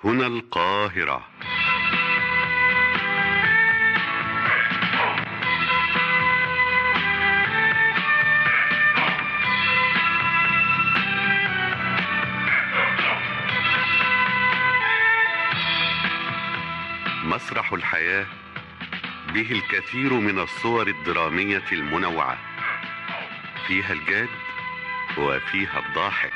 هنا القاهرة مسرح الحياة به الكثير من الصور الدرامية المنوعة فيها الجاد وفيها الضاحك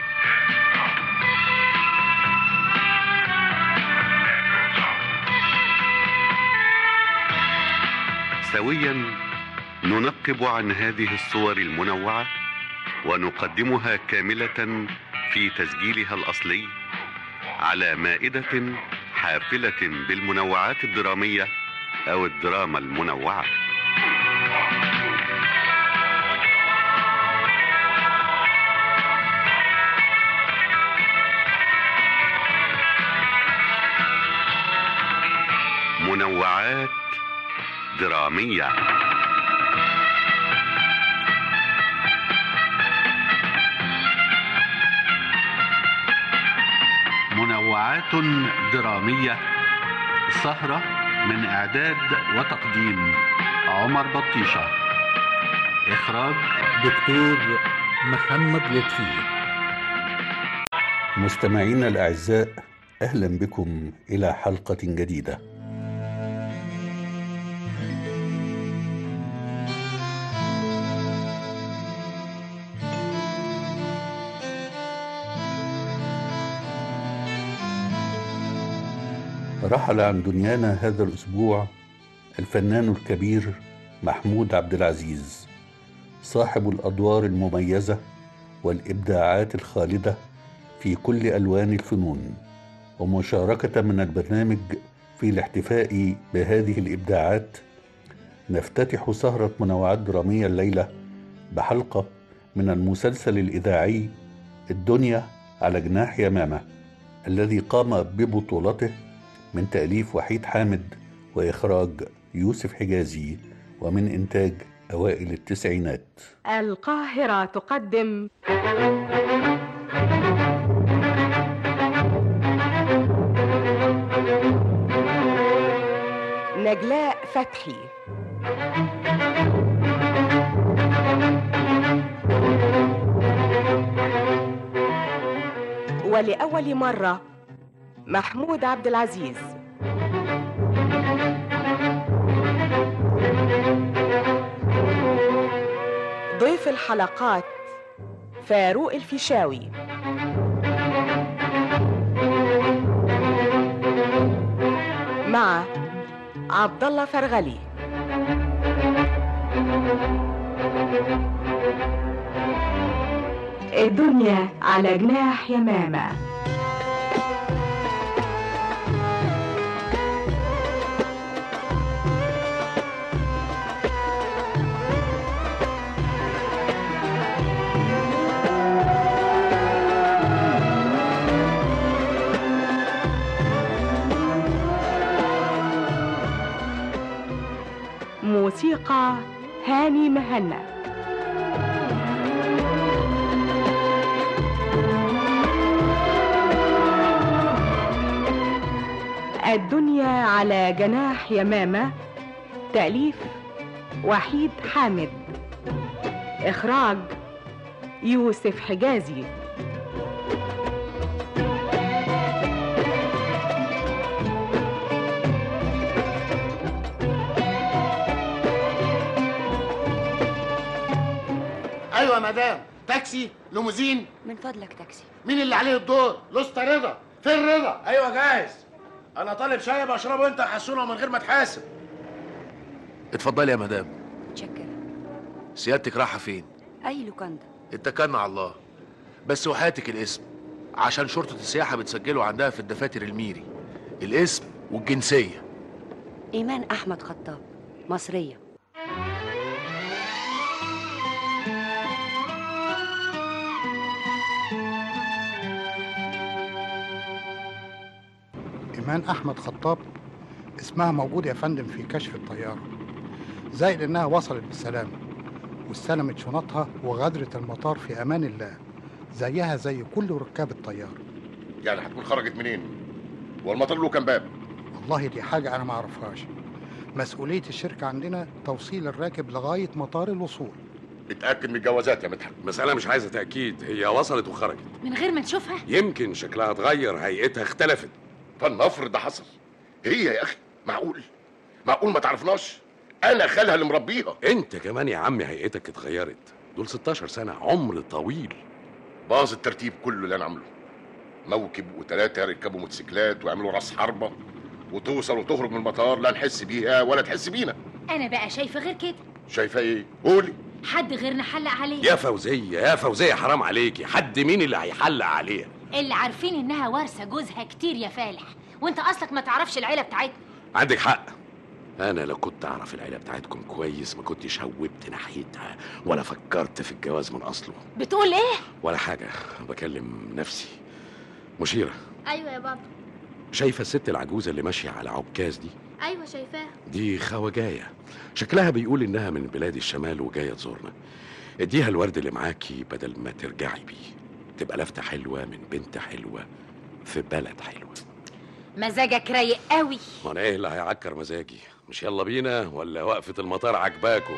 سويا ننقب عن هذه الصور المنوعة ونقدمها كاملة في تسجيلها الأصلي على مائدة حافلة بالمنوعات الدرامية أو الدراما المنوعة منوعات درامية منوعات درامية سهرة من إعداد وتقديم عمر بطيشة إخراج دكتور محمد لطفي مستمعينا الأعزاء أهلا بكم إلى حلقة جديدة رحل عن دنيانا هذا الأسبوع الفنان الكبير محمود عبد العزيز صاحب الأدوار المميزة والإبداعات الخالدة في كل ألوان الفنون ومشاركة من البرنامج في الاحتفاء بهذه الإبداعات نفتتح سهرة منوعات درامية الليلة بحلقة من المسلسل الإذاعي الدنيا على جناح يمامة الذي قام ببطولته من تأليف وحيد حامد وإخراج يوسف حجازي ومن إنتاج أوائل التسعينات القاهرة تقدم نجلاء فتحي ولأول مرة محمود عبد العزيز ضيف الحلقات فاروق الفيشاوي مع عبد الله فرغلي الدنيا على جناح يمامه موسيقى هاني مهنا الدنيا على جناح يمامة تأليف وحيد حامد إخراج يوسف حجازي ايوه يا مدام تاكسي ليموزين من فضلك تاكسي مين اللي عليه الدور لوستا رضا فين رضا ايوه جاهز انا طالب شاي بشربه انت حسونه من غير ما تحاسب اتفضلي يا مدام متشكرة سيادتك رايحه فين أي لوكاندا اتكلنا على الله بس وحياتك الاسم عشان شرطة السياحة بتسجله عندها في الدفاتر الميري الاسم والجنسية إيمان أحمد خطاب مصرية إيمان أحمد خطاب اسمها موجود يا فندم في كشف الطيارة زائد إنها وصلت بالسلامة واستلمت شنطها وغادرت المطار في أمان الله زيها زي كل ركاب الطيارة يعني هتكون خرجت منين والمطار له كام باب والله دي حاجة أنا ما أعرفهاش مسؤولية الشركة عندنا توصيل الراكب لغاية مطار الوصول اتاكد من الجوازات يا مدحت المسألة مش عايزة تأكيد هي وصلت وخرجت من غير ما نشوفها يمكن شكلها اتغير هيئتها اختلفت فلنفرض ده حصل هي يا اخي معقول معقول ما تعرفناش انا خالها اللي مربيها انت كمان يا عمي هيئتك اتغيرت دول 16 سنة عمر طويل باظ الترتيب كله اللي انا عامله موكب وثلاثه يركبوا موتوسيكلات ويعملوا راس حربه وتوصل وتخرج من المطار لا نحس بيها ولا تحس بينا انا بقى شايفه غير كده شايفه ايه قولي حد غيرنا حلق عليه يا فوزية يا فوزية حرام عليكي حد مين اللي هيحلق عليها اللي عارفين انها وارثه جوزها كتير يا فالح وانت اصلك ما تعرفش العيله بتاعتنا عندك حق انا لو كنت اعرف العيلة بتاعتكم كويس ما كنتش هوبت ناحيتها ولا فكرت في الجواز من اصله بتقول ايه ولا حاجة بكلم نفسي مشيرة ايوه يا بابا شايفة الست العجوزة اللي ماشية على عكاز دي ايوه شايفاها دي خواجاية شكلها بيقول إنها من بلاد الشمال وجاية تزورنا اديها الورد اللي معاكي بدل ما ترجعي بيه تبقى لفتة حلوة من بنت حلوة في بلد حلوة مزاجك رايق قوي وانا ايه اللي هيعكر مزاجي مش يلا بينا ولا وقفة المطار عجباكم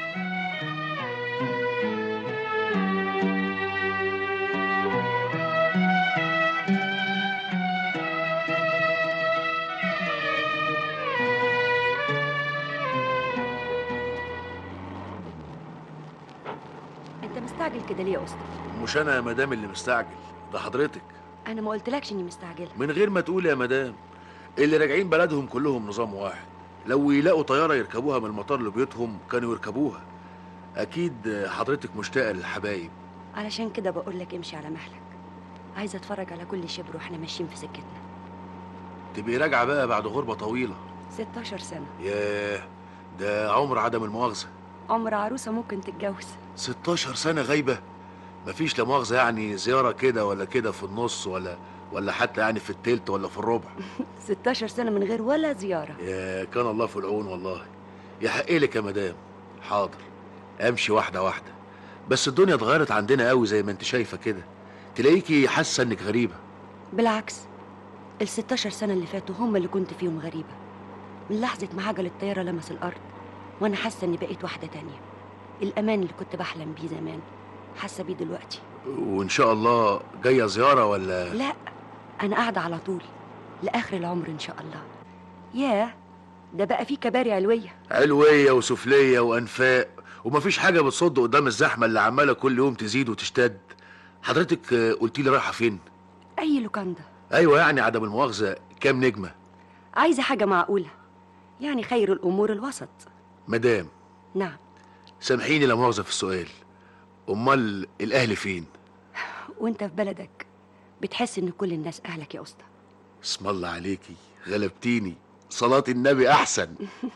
انت مستعجل كده ليه يا اسطى مش انا يا مدام اللي مستعجل ده حضرتك انا ما قلتلكش اني مستعجله من غير ما تقول يا مدام اللي راجعين بلدهم كلهم نظام واحد لو يلاقوا طياره يركبوها من المطار لبيوتهم كانوا يركبوها اكيد حضرتك مشتاقه للحبايب علشان كده بقول لك امشي على مهلك عايزه اتفرج على كل شبر واحنا ماشيين في سكتنا تبقي راجعه بقى بعد غربه طويله 16 سنه ياه ده عمر عدم المؤاخذه عمر عروسه ممكن تتجوز 16 سنه غايبه مفيش لا مؤاخذه يعني زياره كده ولا كده في النص ولا ولا حتى يعني في التلت ولا في الربع 16 سنه من غير ولا زياره يا كان الله في العون والله يحق لك يا مدام حاضر امشي واحده واحده بس الدنيا اتغيرت عندنا قوي زي ما انت شايفه كده تلاقيكي حاسه انك غريبه بالعكس ال 16 سنه اللي فاتوا هم اللي كنت فيهم غريبه من لحظه ما عجل الطياره لمس الارض وانا حاسه اني بقيت واحده تانية الامان اللي كنت بحلم بيه زمان حاسه بيه دلوقتي وان شاء الله جايه زياره ولا لا انا قاعده على طول لاخر العمر ان شاء الله ياه ده بقى فيه كباري علويه علويه وسفليه وانفاق ومفيش حاجه بتصد قدام الزحمه اللي عماله كل يوم تزيد وتشتد حضرتك قلت لي رايحه فين اي لوكاندا ايوه يعني عدم المؤاخذه كام نجمه عايزه حاجه معقوله يعني خير الامور الوسط مدام نعم سامحيني لا مؤاخذه في السؤال امال الاهل فين وانت في بلدك بتحس ان كل الناس اهلك يا اسطى اسم الله عليكي غلبتيني صلاة النبي أحسن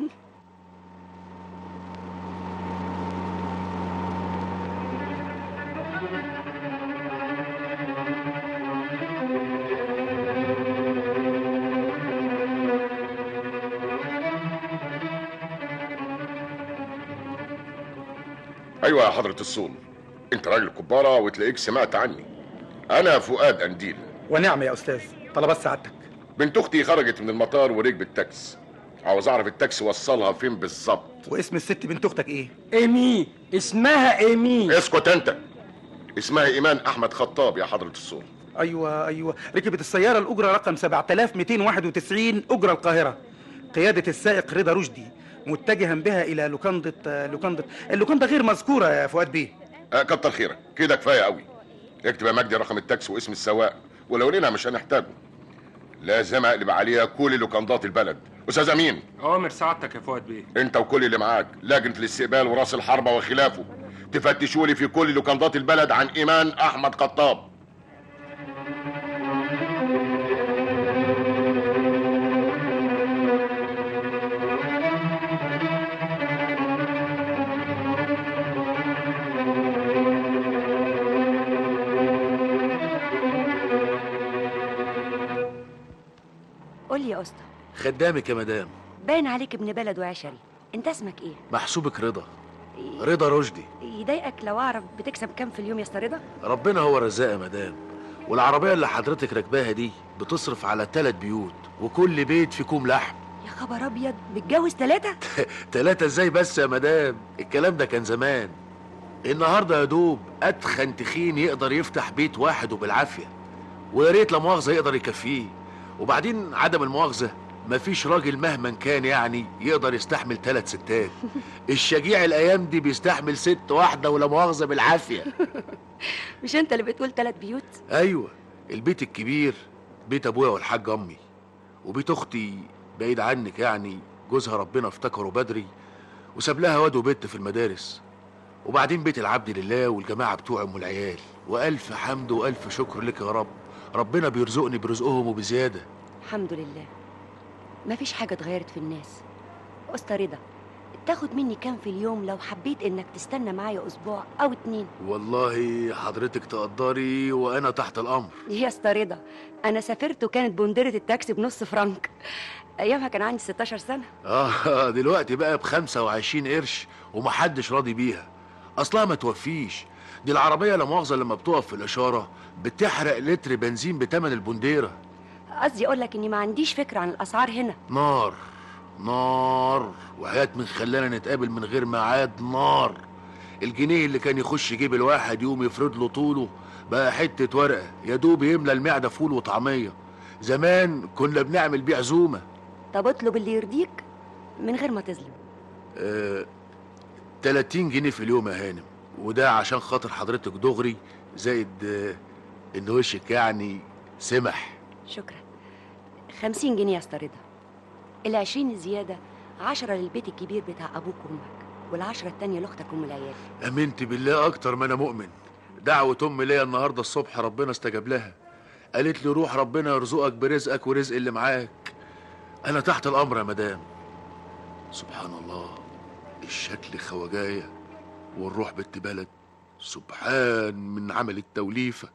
ايوه يا حضره الصول انت راجل كباره وتلاقيك سمعت عني انا فؤاد انديل ونعم يا استاذ طلبات سعادتك بنت اختي خرجت من المطار وركبت تاكس عاوز اعرف التاكسي وصلها فين بالظبط واسم الست بنت اختك ايه ايمي اسمها ايمي اسكت انت اسمها ايمان احمد خطاب يا حضره الصول ايوه ايوه ركبت السياره الاجره رقم 7291 اجره القاهره قياده السائق رضا رشدي متجها بها الى لوكاندا لوكاندا اللوكاندا غير مذكوره يا فؤاد بيه آه كتر خيرك كده كفايه قوي اكتب يا مجدي رقم التاكسي واسم السواق ولو لقينا مش هنحتاجه لازم اقلب عليها كل لوكاندات البلد استاذ امين اوامر سعادتك يا فؤاد بيه انت وكل اللي معاك لجنه الاستقبال وراس الحربه وخلافه تفتشوا لي في كل لوكاندات البلد عن ايمان احمد خطاب قول لي يا اسطى خدامك يا مدام باين عليك ابن بلد وعشري انت اسمك ايه محسوبك رضا رضا رشدي يضايقك لو اعرف بتكسب كام في اليوم يا اسطى رضا ربنا هو الرزاق يا مدام والعربيه اللي حضرتك راكباها دي بتصرف على ثلاث بيوت وكل بيت في كوم لحم يا خبر ابيض متجوز ثلاثة تلاتة ازاي بس يا مدام الكلام ده كان زمان النهارده يا دوب اتخن تخين يقدر يفتح بيت واحد وبالعافيه ويا ريت لا مؤاخذه يقدر يكفيه وبعدين عدم المؤاخذه مفيش راجل مهما كان يعني يقدر يستحمل ثلاث ستات الشجيع الايام دي بيستحمل ست واحده ولا مؤاخذه بالعافيه مش انت اللي بتقول ثلاث بيوت ايوه البيت الكبير بيت ابويا والحاج امي وبيت اختي بعيد عنك يعني جوزها ربنا افتكره بدري وساب لها واد وبت في المدارس وبعدين بيت العبد لله والجماعه بتوع ام العيال والف حمد والف شكر لك يا رب ربنا بيرزقني برزقهم وبزياده الحمد لله مفيش حاجة اتغيرت في الناس أسطى رضا تاخد مني كام في اليوم لو حبيت انك تستنى معايا اسبوع او اتنين والله حضرتك تقدري وانا تحت الامر يا اسطى رضا انا سافرت وكانت بندرة التاكسي بنص فرنك ايامها كان عندي 16 سنة اه دلوقتي بقى ب 25 قرش ومحدش راضي بيها اصلها ما توفيش دي العربيه لا مؤاخذه لما بتقف في الاشاره بتحرق لتر بنزين بتمن البنديره قصدي اقول لك اني ما عنديش فكرة عن الاسعار هنا نار نار وحياة من خلانا نتقابل من غير ميعاد نار الجنيه اللي كان يخش جيب الواحد يوم يفرد له طوله بقى حتة ورقة يا دوب يملى المعدة فول وطعمية زمان كنا بنعمل بيه عزومة طب اطلب اللي يرضيك من غير ما تظلم آه 30 جنيه في اليوم يا هانم وده عشان خاطر حضرتك دغري زائد آه ان وشك يعني سمح شكرا 50 جنيه يا اسطى رضا العشرين الزيادة عشرة للبيت الكبير بتاع أبوك وأمك والعشرة التانية لأختك أم العيال امنت بالله اكتر ما انا مؤمن دعوة امي ليا النهارده الصبح ربنا استجاب لها قالت لي روح ربنا يرزقك برزقك ورزق اللي معاك انا تحت الامر يا مدام سبحان الله الشكل خواجايه والروح بنت بلد سبحان من عمل التوليفه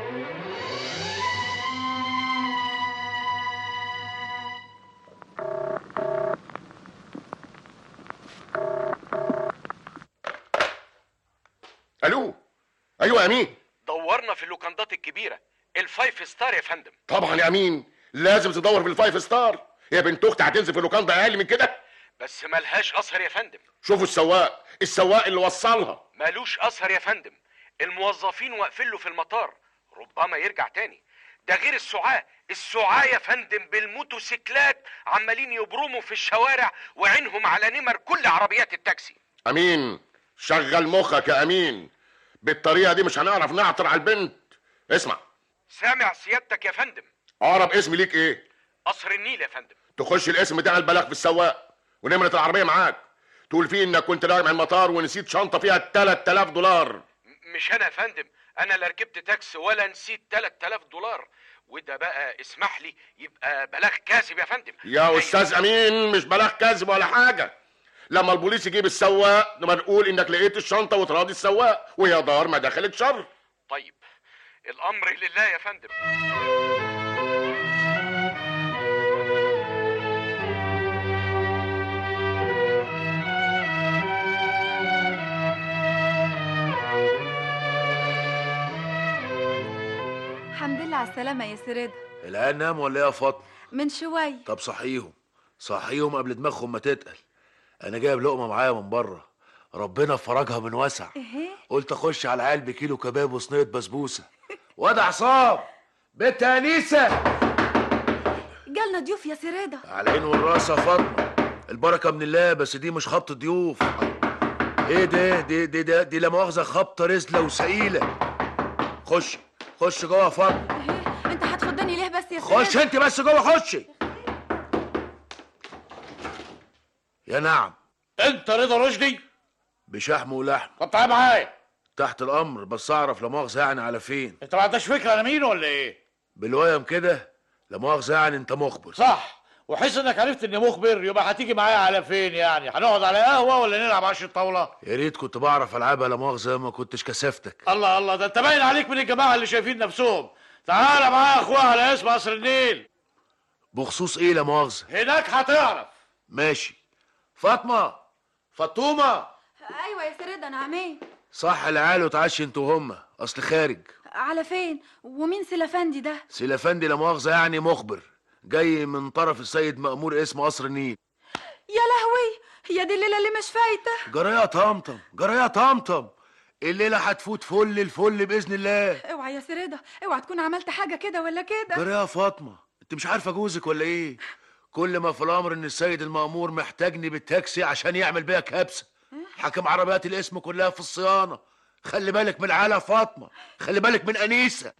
الو ايوه يا امين دورنا في اللوكندات الكبيره الفايف ستار يا فندم طبعا يا امين لازم تدور في الفايف ستار هي بنت اختي هتنزل في اللوكاندا اقل من كده بس ملهاش اثر يا فندم شوفوا السواق السواق اللي وصلها مالوش اثر يا فندم الموظفين واقفين له في المطار ربما يرجع تاني ده غير السعاة السعاة يا فندم بالموتوسيكلات عمالين يبرموا في الشوارع وعينهم على نمر كل عربيات التاكسي امين شغل مخك يا امين بالطريقه دي مش هنعرف نعثر على البنت اسمع سامع سيادتك يا فندم اقرب اسم ليك ايه قصر النيل يا فندم تخش الاسم بتاع البلاغ في السواق ونمرة العربية معاك تقول فيه انك كنت راجع من المطار ونسيت شنطة فيها 3000 دولار مش انا يا فندم انا لا ركبت تاكسي ولا نسيت 3000 دولار وده بقى اسمح لي يبقى بلاغ كاذب يا فندم يا استاذ امين مش بلاغ كذب ولا حاجة لما البوليس يجيب السواق نبقى نقول انك لقيت الشنطة وتراضي السواق وهي دار ما دخلت شر طيب الامر لله يا فندم الحمد لله على السلامة يا سرد الان نام ولا ايه يا فاطمه من شوي طب صحيهم صحيهم قبل دماغهم ما تتقل انا جايب لقمه معايا من بره ربنا فرجها من وسع ايه قلت اخش على العيال بكيلو كباب وصينيه بسبوسه واد عصام بنت انيسه جالنا ضيوف يا سرادة على العين والراس يا فاطمه البركه من الله بس دي مش خبط ضيوف ايه ده دي دي دي, دي لا مؤاخذه خبطه رزله وسقيله خش خش جوه يا فاطمه انت هتخدني ليه بس يا سرادة خش انت بس جوه خشي يا نعم انت رضا رشدي بشحم ولحم طب تعال معايا تحت الامر بس اعرف لا مؤاخذه يعني على فين انت ما عندكش فكره انا مين ولا ايه بالويم كده لا مؤاخذه يعني انت مخبر صح وحس انك عرفت اني مخبر يبقى هتيجي معايا على فين يعني هنقعد على قهوه ولا نلعب عشر طاوله يا ريت كنت بعرف العبها لا مؤاخذه ما كنتش كسفتك الله الله ده انت باين عليك من الجماعه اللي شايفين نفسهم تعالى معايا يا اخويا على اسم قصر النيل بخصوص ايه لا مؤاخذه هناك هتعرف ماشي فاطمه فطومه ايوه يا سرادة انا عمين صح العيال وتعشي انت وهم اصل خارج على فين ومين سلافندي ده سيلافندي لا مؤاخذه يعني مخبر جاي من طرف السيد مأمور اسمه قصر النيل يا لهوي هي دي الليله اللي مش فايته جرايه طمطم جرايه طمطم الليله هتفوت فل الفل باذن الله اوعى يا سريده اوعى تكون عملت حاجه كده ولا كده جرايه فاطمه انت مش عارفه جوزك ولا ايه كل ما في الامر ان السيد المأمور محتاجني بالتاكسي عشان يعمل بيها كبسه حاكم عربيات الاسم كلها في الصيانه خلي بالك من العيال يا فاطمه خلي بالك من انيسه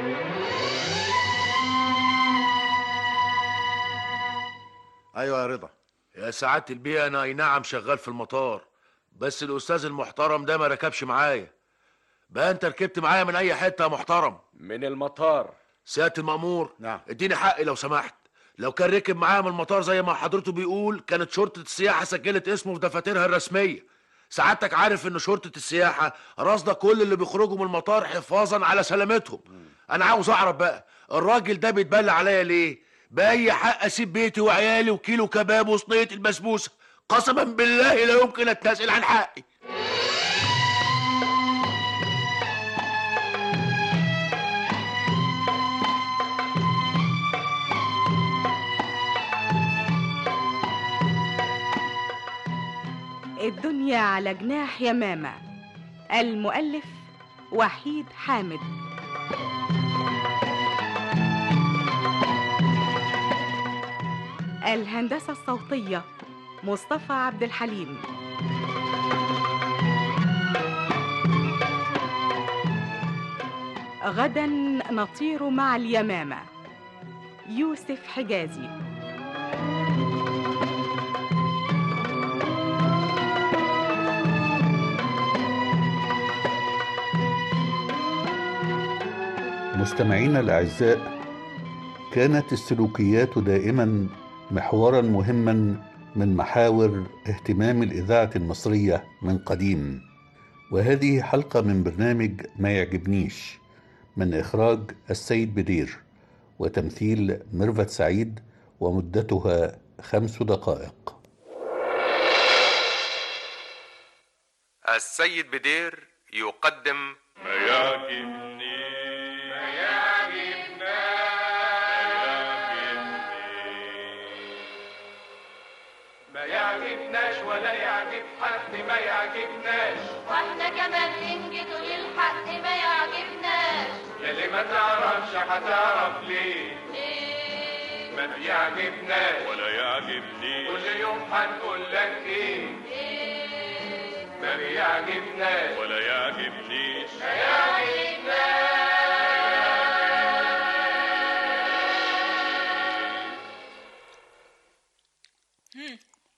ايوه يا رضا يا سعاده البيئه انا اي نعم شغال في المطار بس الاستاذ المحترم ده ما ركبش معايا بقى انت ركبت معايا من اي حته يا محترم من المطار سياده المأمور نعم اديني حقي لو سمحت لو كان ركب معايا من المطار زي ما حضرته بيقول كانت شرطة السياحة سجلت اسمه في دفاترها الرسمية سعادتك عارف ان شرطة السياحة راصدة كل اللي بيخرجوا من المطار حفاظا على سلامتهم انا عاوز اعرف بقى الراجل ده بيتبلى عليا ليه بأي حق اسيب بيتي وعيالي وكيلو كباب وصينية البسبوسة قسما بالله لا يمكن اتنازل عن حقي الدنيا على جناح يمامة المؤلف وحيد حامد الهندسة الصوتية مصطفى عبد الحليم غدا نطير مع اليمامة يوسف حجازي مستمعينا الأعزاء كانت السلوكيات دائما محورا مهما من محاور اهتمام الإذاعة المصرية من قديم وهذه حلقة من برنامج ما يعجبنيش من إخراج السيد بدير وتمثيل ميرفت سعيد ومدتها خمس دقائق السيد بدير يقدم ما يعجبني ما يعجبنا ما يعجبناش ولا يعجب حد ما يعجبناش واحنا كمان ننجد للحق ما يعجبناش يلي ما تعرفش هتعرف ليه ليه ما بيعجبناش ولا يعجبني كل يوم هنقول لك ايه ما بيعجبناش ولا يعجبنيش ما يعجبناش مم.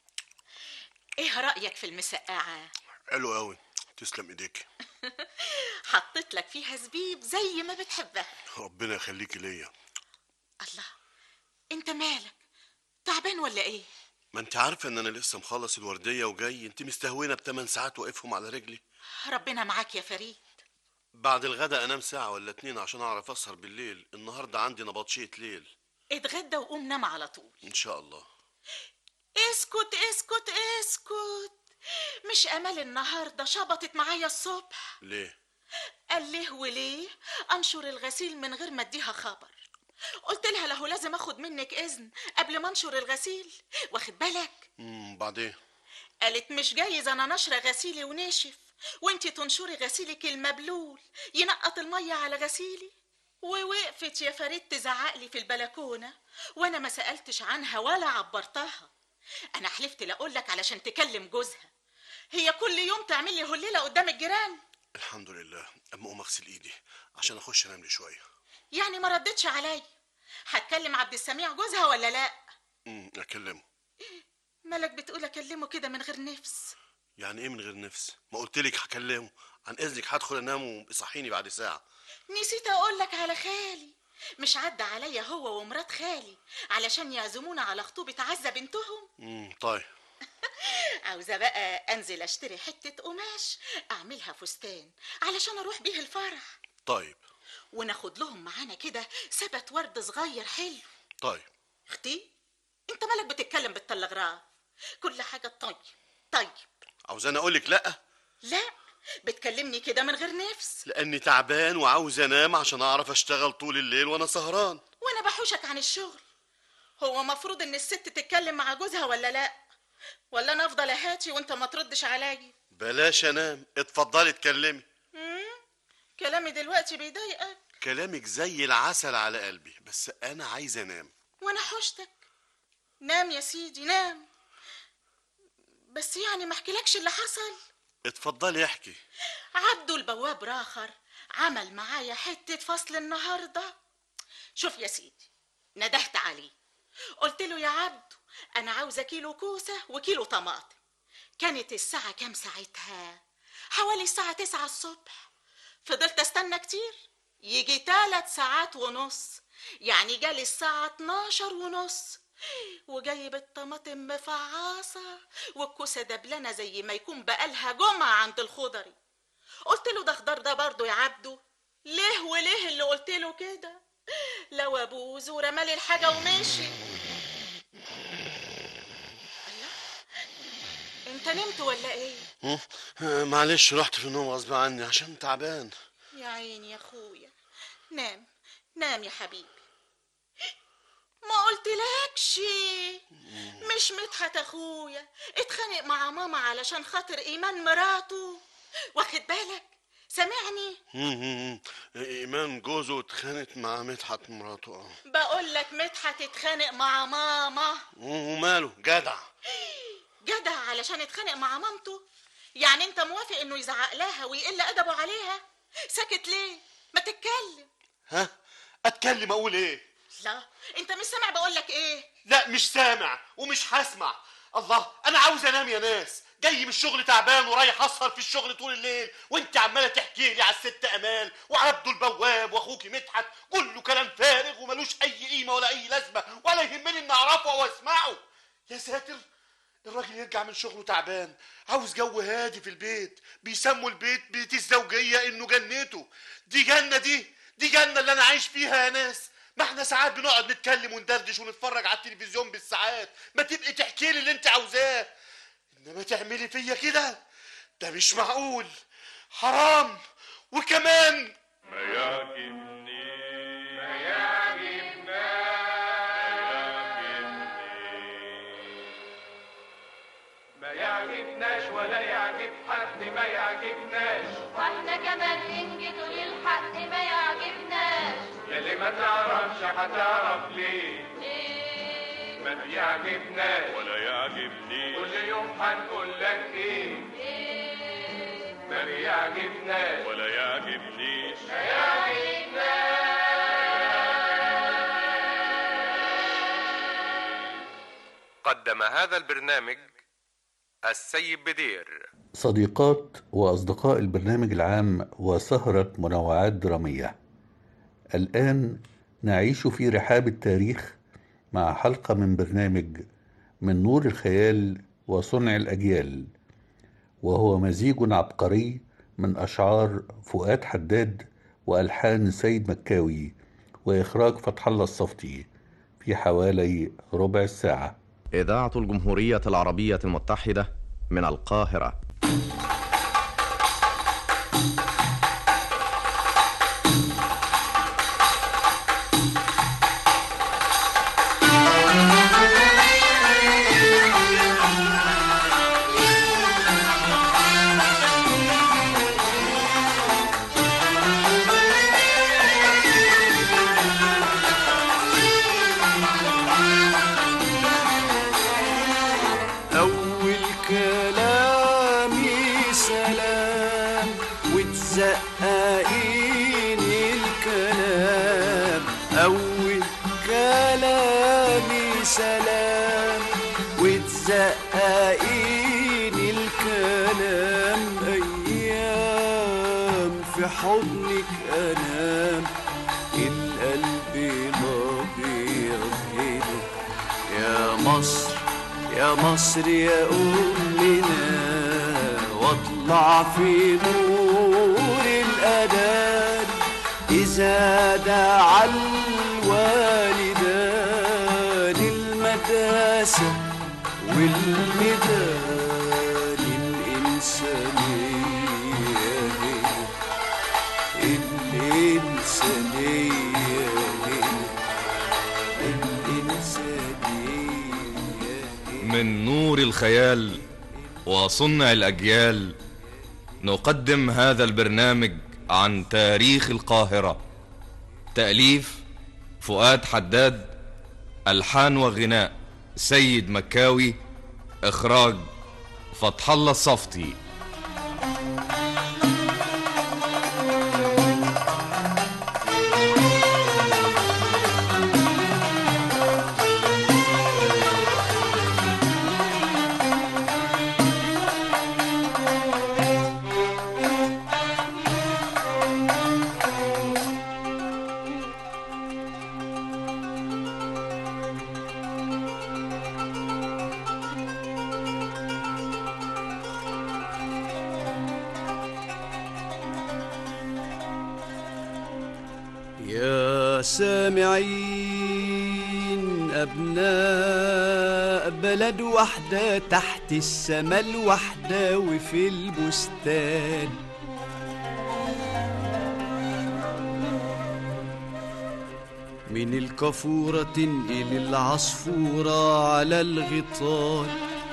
ايه رأيك في المسقعة؟ حلو قوي تسلم ايديك حطيت لك فيها زبيب زي ما بتحبها ربنا يخليكي ليا الله انت مالك تعبان ولا ايه ما انت عارفه ان انا لسه مخلص الورديه وجاي انت مستهونه بتمن ساعات واقفهم على رجلي ربنا معاك يا فريد بعد الغدا انام ساعه ولا اتنين عشان اعرف اسهر بالليل النهارده عندي نبطشيه ليل اتغدى وقوم نام على طول ان شاء الله اسكت اسكت اسكت مش امال النهارده شبطت معايا الصبح ليه قال ليه وليه انشر الغسيل من غير ما اديها خبر قلت لها له لازم اخد منك اذن قبل ما انشر الغسيل واخد بالك امم بعدين قالت مش جايز انا نشر غسيلي وناشف وانتي تنشري غسيلك المبلول ينقط الميه على غسيلي ووقفت يا فريد تزعق لي في البلكونه وانا ما سالتش عنها ولا عبرتها انا حلفت لاقول لك علشان تكلم جوزها هي كل يوم تعمل لي هليله قدام الجيران الحمد لله اما اقوم اغسل ايدي عشان اخش انام لي شويه يعني ما ردتش عليا هتكلم عبد السميع جوزها ولا لا امم اكلمه مالك بتقول اكلمه كده من غير نفس يعني ايه من غير نفس ما قلت لك هكلمه عن اذنك هدخل انام ويصحيني بعد ساعه نسيت اقول لك على خالي مش عدى عليا هو ومرات خالي علشان يعزمونا على خطوبة عزة بنتهم امم طيب عاوزة بقى انزل اشتري حتة قماش اعملها فستان علشان اروح بيه الفرح طيب وناخد لهم معانا كده سبت ورد صغير حلو طيب اختي انت مالك بتتكلم بالتلغراف كل حاجة طيب طيب عاوزاني اقول لك لا لا بتكلمني كده من غير نفس لاني تعبان وعاوز انام عشان اعرف اشتغل طول الليل وانا سهران وانا بحوشك عن الشغل هو مفروض ان الست تتكلم مع جوزها ولا لا ولا انا افضل اهاتي وانت ما تردش عليا بلاش انام اتفضلي اتكلمي مم؟ كلامي دلوقتي بيضايقك كلامك زي العسل على قلبي بس انا عايز انام وانا حوشتك نام يا سيدي نام بس يعني ما احكيلكش اللي حصل اتفضلي احكي عبده البواب راخر عمل معايا حتة فصل النهاردة شوف يا سيدي ندهت عليه قلت له يا عبده أنا عاوزة كيلو كوسة وكيلو طماطم كانت الساعة كام ساعتها حوالي الساعة تسعة الصبح فضلت استنى كتير يجي تلات ساعات ونص يعني جالي الساعة 12 ونص وجايب الطماطم مفعصة والكوسة دبلانة زي ما يكون بقالها جمعة عند الخضري قلت له ده خضار ده برضه يا عبده ليه وليه اللي قلت له كده لو ابوز ورمالي الحاجة ومشي الله انت نمت ولا ايه هم؟ آه، معلش رحت في النوم غصب عني عشان تعبان يا عيني يا اخويا نام نام يا حبيبي ما قلتلكش مش مدحت اخويا اتخانق مع ماما علشان خاطر ايمان مراته واخد بالك سامعني هم، هم، هم. ايمان جوزه اتخانت مع مدحت مراته اه بقول لك مدحت اتخانق مع ماما وماله جدع جدع علشان اتخانق مع مامته يعني انت موافق انه يزعق لها ويقل ادبه عليها ساكت ليه ما تتكلم ها اتكلم اقول ايه لا انت مش سامع بقول لك ايه لا مش سامع ومش هسمع الله انا عاوز انام يا ناس جاي من الشغل تعبان ورايح اسهر في الشغل طول الليل وانت عماله تحكي لي على الست امال وعبده البواب واخوكي مدحت كله كلام فارغ وملوش اي قيمه ولا اي لازمه ولا يهمني اني اعرفه او اسمعه يا ساتر الراجل يرجع من شغله تعبان عاوز جو هادي في البيت بيسموا البيت بيت الزوجيه انه جنته دي جنه دي دي جنه اللي انا عايش فيها يا ناس ما احنا ساعات بنقعد نتكلم وندردش ونتفرج على التلفزيون بالساعات ما تبقي تحكي لي اللي انت عاوزاه انما تعملي فيا كده ده مش معقول حرام وكمان ما يعجبني ما يعجبنا ما يعجبناش ولا يعجب حد ما يعجبناش واحنا كمان ننجد للحق ما يعجبناش يلي ما تعرفش هتعرف ليه ليه ما بيعجبناش ولا يعجبني كل يوم هنقول لك ايه ليه ما بيعجبناش ولا يعجبنيش ما يعجبناش قدم هذا البرنامج السيد بدير صديقات وأصدقاء البرنامج العام وسهرة منوعات درامية الآن نعيش في رحاب التاريخ مع حلقة من برنامج من نور الخيال وصنع الأجيال وهو مزيج عبقري من أشعار فؤاد حداد وألحان سيد مكاوي وإخراج فتح الله الصفتي في حوالي ربع ساعة إذاعة الجمهورية العربية المتحدة من القاهرة أول كلامي سلام وتزققين الكلام أول كلامي سلام وتزققين الكلام أيام في حضنك أنام القلب الأبيض هنا يا مصر يا مصر يا أمنا واطلع في نور الأذان إذا دعا الوالدان المدرسة والميدان الإنسانية هنا الإنسانية هنا الإنسانية من نور الخيال وصنع الأجيال نقدم هذا البرنامج عن تاريخ القاهرة تأليف فؤاد حداد ألحان وغناء سيد مكاوي إخراج فتح الله الصفتي يا سامعين أبناء بلد وحدة تحت السما الوحدة وفي البستان من الكفورة تنقل العصفورة على الغطان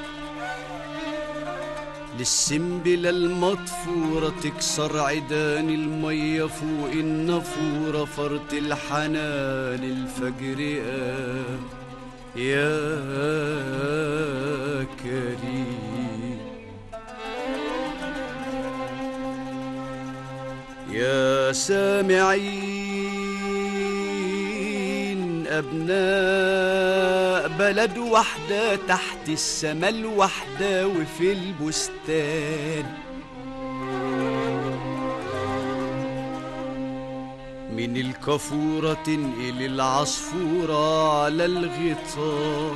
للسنبلة المطفورة تكسر عيدان المية فوق النافورة فرط الحنان الفجر قام يا كريم يا سامعين أبناء بلد وحدة تحت السما الوحدة وفي البستان من الكفورة تنقل العصفورة على الغطاء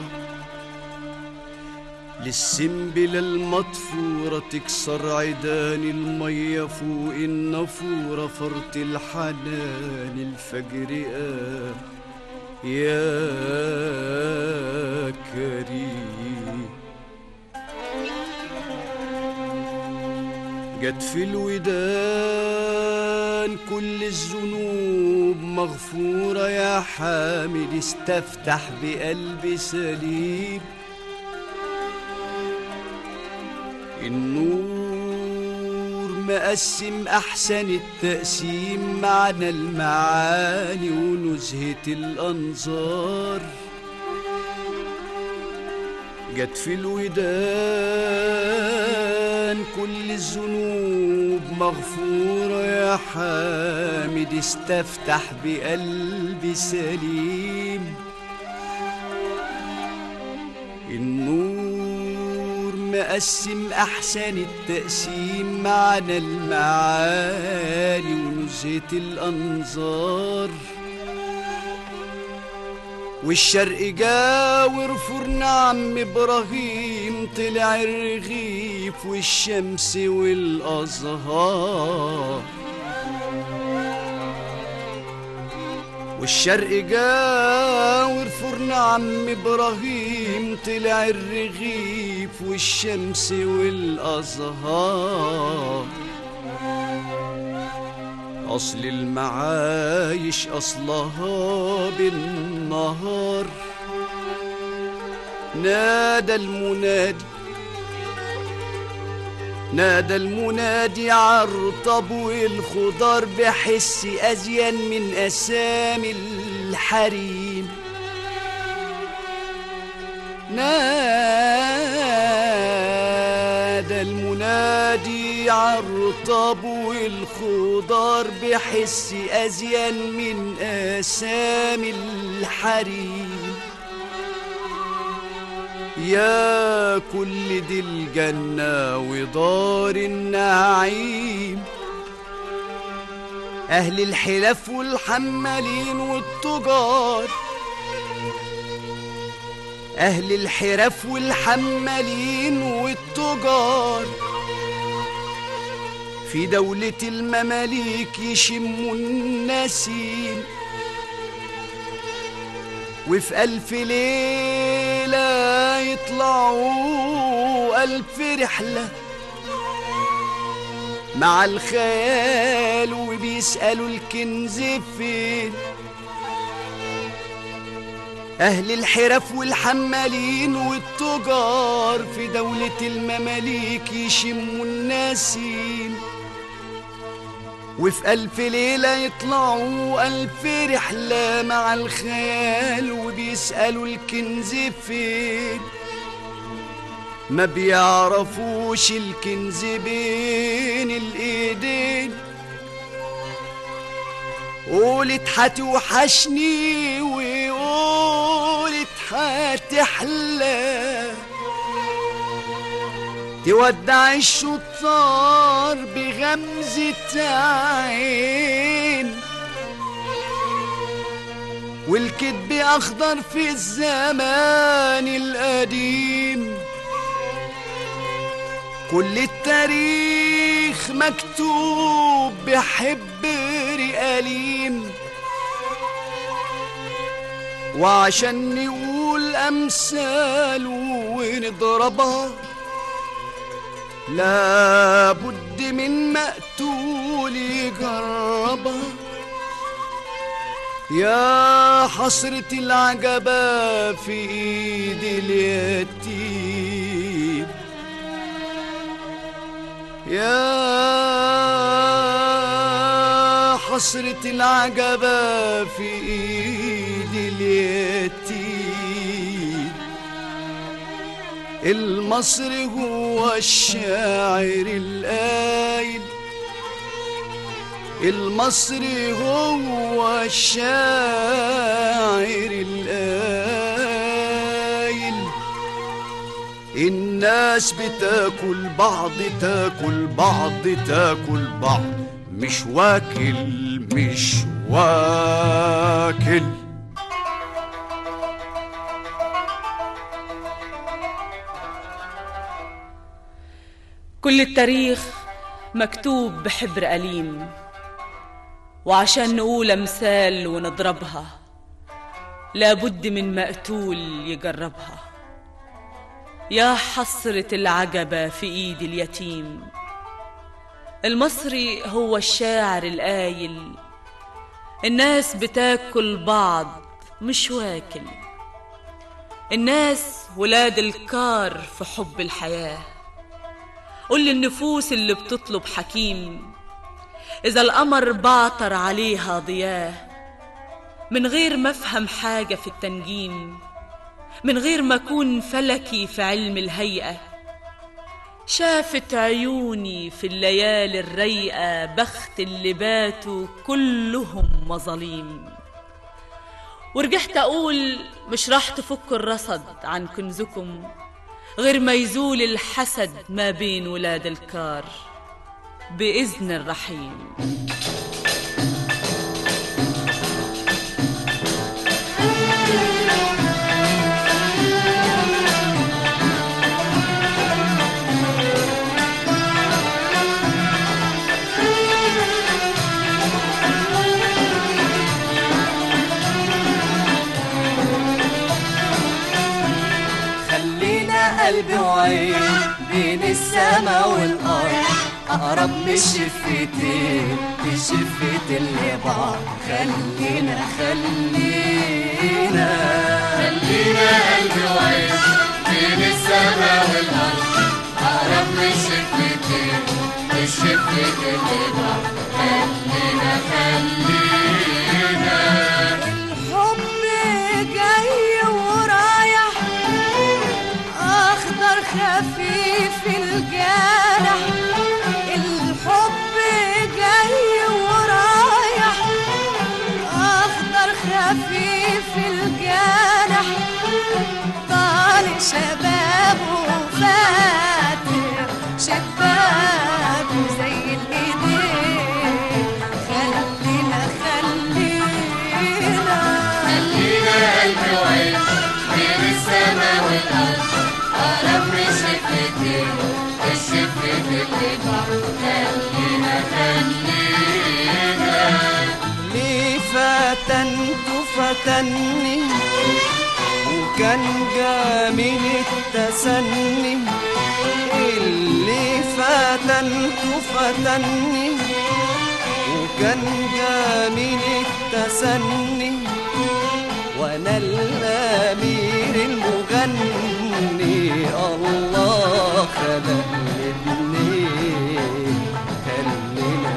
للسنبلة المطفورة تكسر عيدان المية فوق النافورة فرط الحنان الفجر قام يا كريم جت في الودان كل الذنوب مغفورة يا حامد استفتح بقلب سليم النور مقسم أحسن التقسيم معنى المعاني ونزهة الأنظار جت في الودان كل الذنوب مغفورة يا حامد استفتح بقلب سليم النور مقسم أحسن التقسيم معنى المعاني ونزهة الأنظار والشرق جاور فرن عم ابراهيم طلع الرغيف والشمس والازهار والشرق جاور فرن عم ابراهيم طلع الرغيف والشمس والازهار أصل المعايش أصلها بالنهار نادى المنادي نادى المنادي عالرطب والخضار بحس أزين من أسامي الحريم نادى المنادي عالرطب والخضار بحس أزين من أسامي الحريم يا كل دي الجنة ودار النعيم أهل الحلف والحمالين والتجار أهل الحرف والحمالين والتجار في دولة المماليك يشموا النسيم وفي ألف ليلة يطلعوا ألف رحلة مع الخيال وبيسألوا الكنز فين أهل الحرف والحمالين والتجار في دولة المماليك يشموا الناسين وفي ألف ليلة يطلعوا ألف رحلة مع الخيال وبيسألوا الكنز فين ما بيعرفوش الكنز بين الإيدين قولت هتوحشني وقولت هتحلى تودع الشطار بغمزة عين والكذب أخضر في الزمان القديم كل التاريخ مكتوب بحبر أليم وعشان نقول أمثال ونضربها لابد من مقتول يجربها يا حسرة العجبة في ايد اليتيم يا حسرة العجبة في ايد اليتيم المصري هو الشاعر القايل المصري هو الشاعر القايل الناس بتاكل بعض تاكل بعض تاكل بعض مش واكل مش واكل كل التاريخ مكتوب بحبر أليم وعشان نقول أمثال ونضربها لابد من مقتول يجربها يا حسرة العجبة في إيد اليتيم المصري هو الشاعر القايل الناس بتاكل بعض مش واكل الناس ولاد الكار في حب الحياه قل للنفوس اللي بتطلب حكيم إذا القمر بعطر عليها ضياه من غير ما أفهم حاجة في التنجيم من غير ما أكون فلكي في علم الهيئة شافت عيوني في الليالي الرايقة بخت اللي باتوا كلهم مظاليم ورجعت أقول مش راح تفكوا الرصد عن كنزكم غير ما يزول الحسد ما بين ولاد الكار بإذن الرحيم خلينا قلبي وعين بين السما والأرض أقرب من الشفتين الشفت اللي بعض خلينا خلينا خلينا قلبي وعين بين السما والأرض أقرب من الشفتين الشفت اللي بعض خلينا خلينا الحب جاي ورايح اخضر خفيف الجرح الحب جاي ورايح اخضر خفيف الجرح طال شبابه فاتح شبابه زي الايدين خلينا خلينا خلينا قلبي وعين بين السما والأرض أقرب من الشفتين الشفت اللي بعض خلينا خلينا ليه فتنت فتني وكان جميل التسني اللي فتنت فتني وكان جميل التسني وانا الامير المغني الله خلق الاتنين خلينا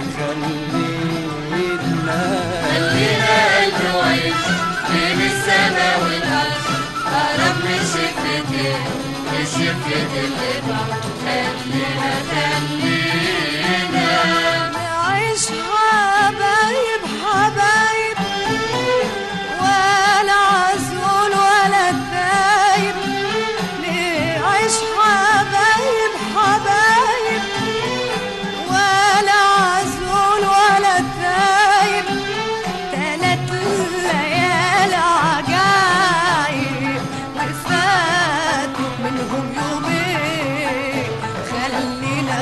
خلينا خلينا قلب وعيش بين السما والأرض أقرب من شفتين الشفت اللي بعد خلينا خلينا نعيش حبايب حبايب ولا عزول ولا تايب نعيش حبايب حبايب ولا عزول ولا تايب تلات ليالي عجايب وفاتوا منهم يومين خلينا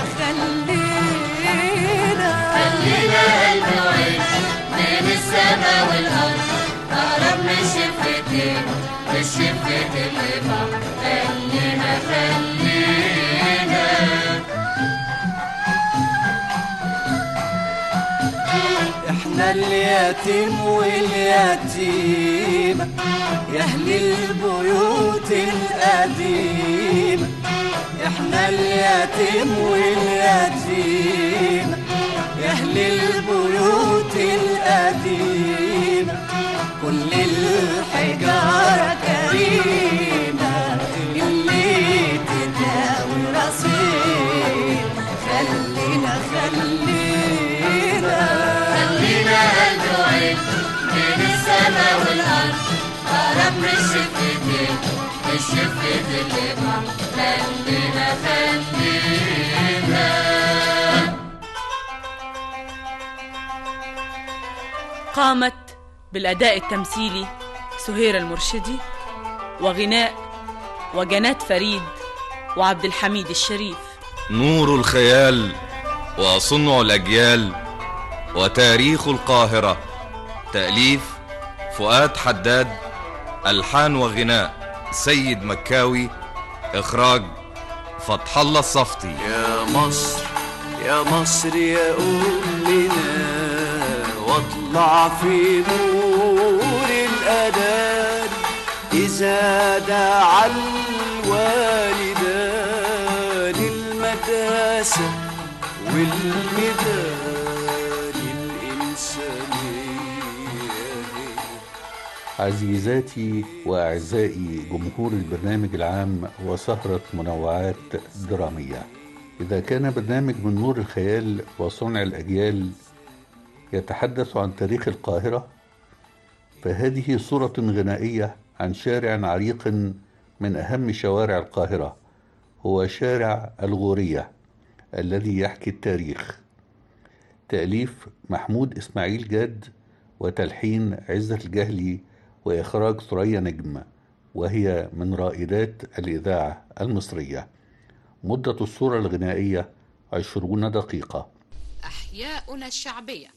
خلينا خلينا قلب وعيش بين السما والأرض أقرب من شفتين الشفت اللي بعد خلينا خلينا احنا اليتيم واليتيمة يا اهل البيوت القديمة احنا اليتيم واليتيمة يا اهل البيوت القديمة كل الحجارة كريمة اللي تداوي رصيد خلينا خلينا خلينا قلب وعيش بين السما والأرض أقرب من شفتين الشفت اللي بعد خلينا خلينا قامت بالأداء التمثيلي سهير المرشدي وغناء وجنات فريد وعبد الحميد الشريف نور الخيال وصنع الأجيال وتاريخ القاهرة تأليف فؤاد حداد ألحان وغناء سيد مكاوي إخراج فتح الله الصفتي يا مصر يا مصر يا أمنا واطلع في نور الأذان إذا دعا الوالدان المداسة والميدان الإنسانية عزيزاتي وأعزائي جمهور البرنامج العام وسهرة منوعات درامية إذا كان برنامج من نور الخيال وصنع الأجيال يتحدث عن تاريخ القاهرة فهذه صورة غنائية عن شارع عريق من أهم شوارع القاهرة هو شارع الغورية الذي يحكي التاريخ تأليف محمود إسماعيل جاد وتلحين عزة الجهلي وإخراج ثريا نجم وهي من رائدات الإذاعة المصرية مدة الصورة الغنائية عشرون دقيقة أحياؤنا الشعبية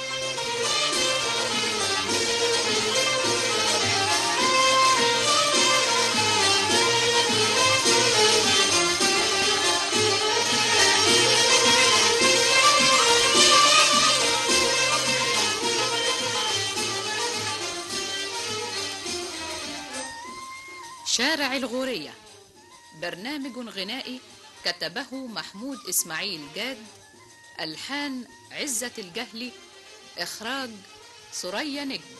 شارع الغورية برنامج غنائي كتبه محمود إسماعيل جاد ألحان عزة الجهلي إخراج ثريا نجم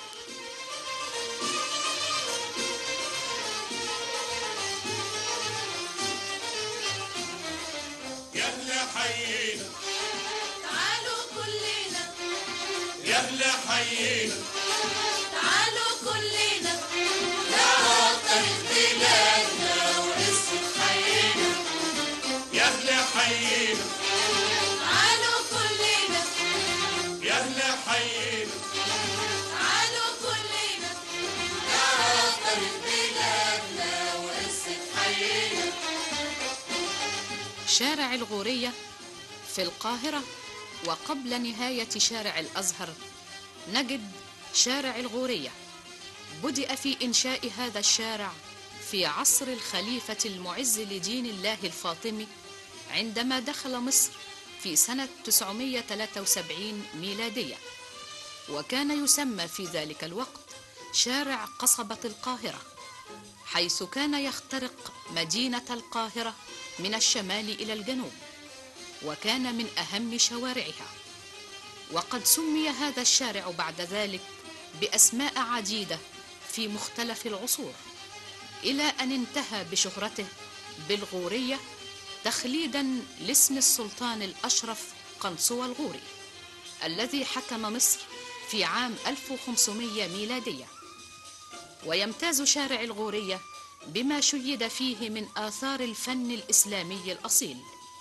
يا أهل حينا تعالوا كلنا يا أهل حينا تعالوا كلنا نعطر بلادنا وقصة حينا يا أهل حينا تعالوا كلنا يا أهل حينا تعالوا كلنا نعطر بلادنا وقصة حينا شارع الغورية في القاهرة وقبل نهاية شارع الأزهر نجد شارع الغورية بدأ في إنشاء هذا الشارع في عصر الخليفة المعز لدين الله الفاطمي عندما دخل مصر في سنة 973 ميلادية وكان يسمى في ذلك الوقت شارع قصبة القاهرة حيث كان يخترق مدينة القاهرة من الشمال إلى الجنوب وكان من أهم شوارعها وقد سمي هذا الشارع بعد ذلك بأسماء عديدة في مختلف العصور إلى أن انتهى بشهرته بالغورية تخليدا لاسم السلطان الأشرف قنصوة الغوري الذي حكم مصر في عام 1500 ميلادية ويمتاز شارع الغورية بما شيد فيه من آثار الفن الإسلامي الأصيل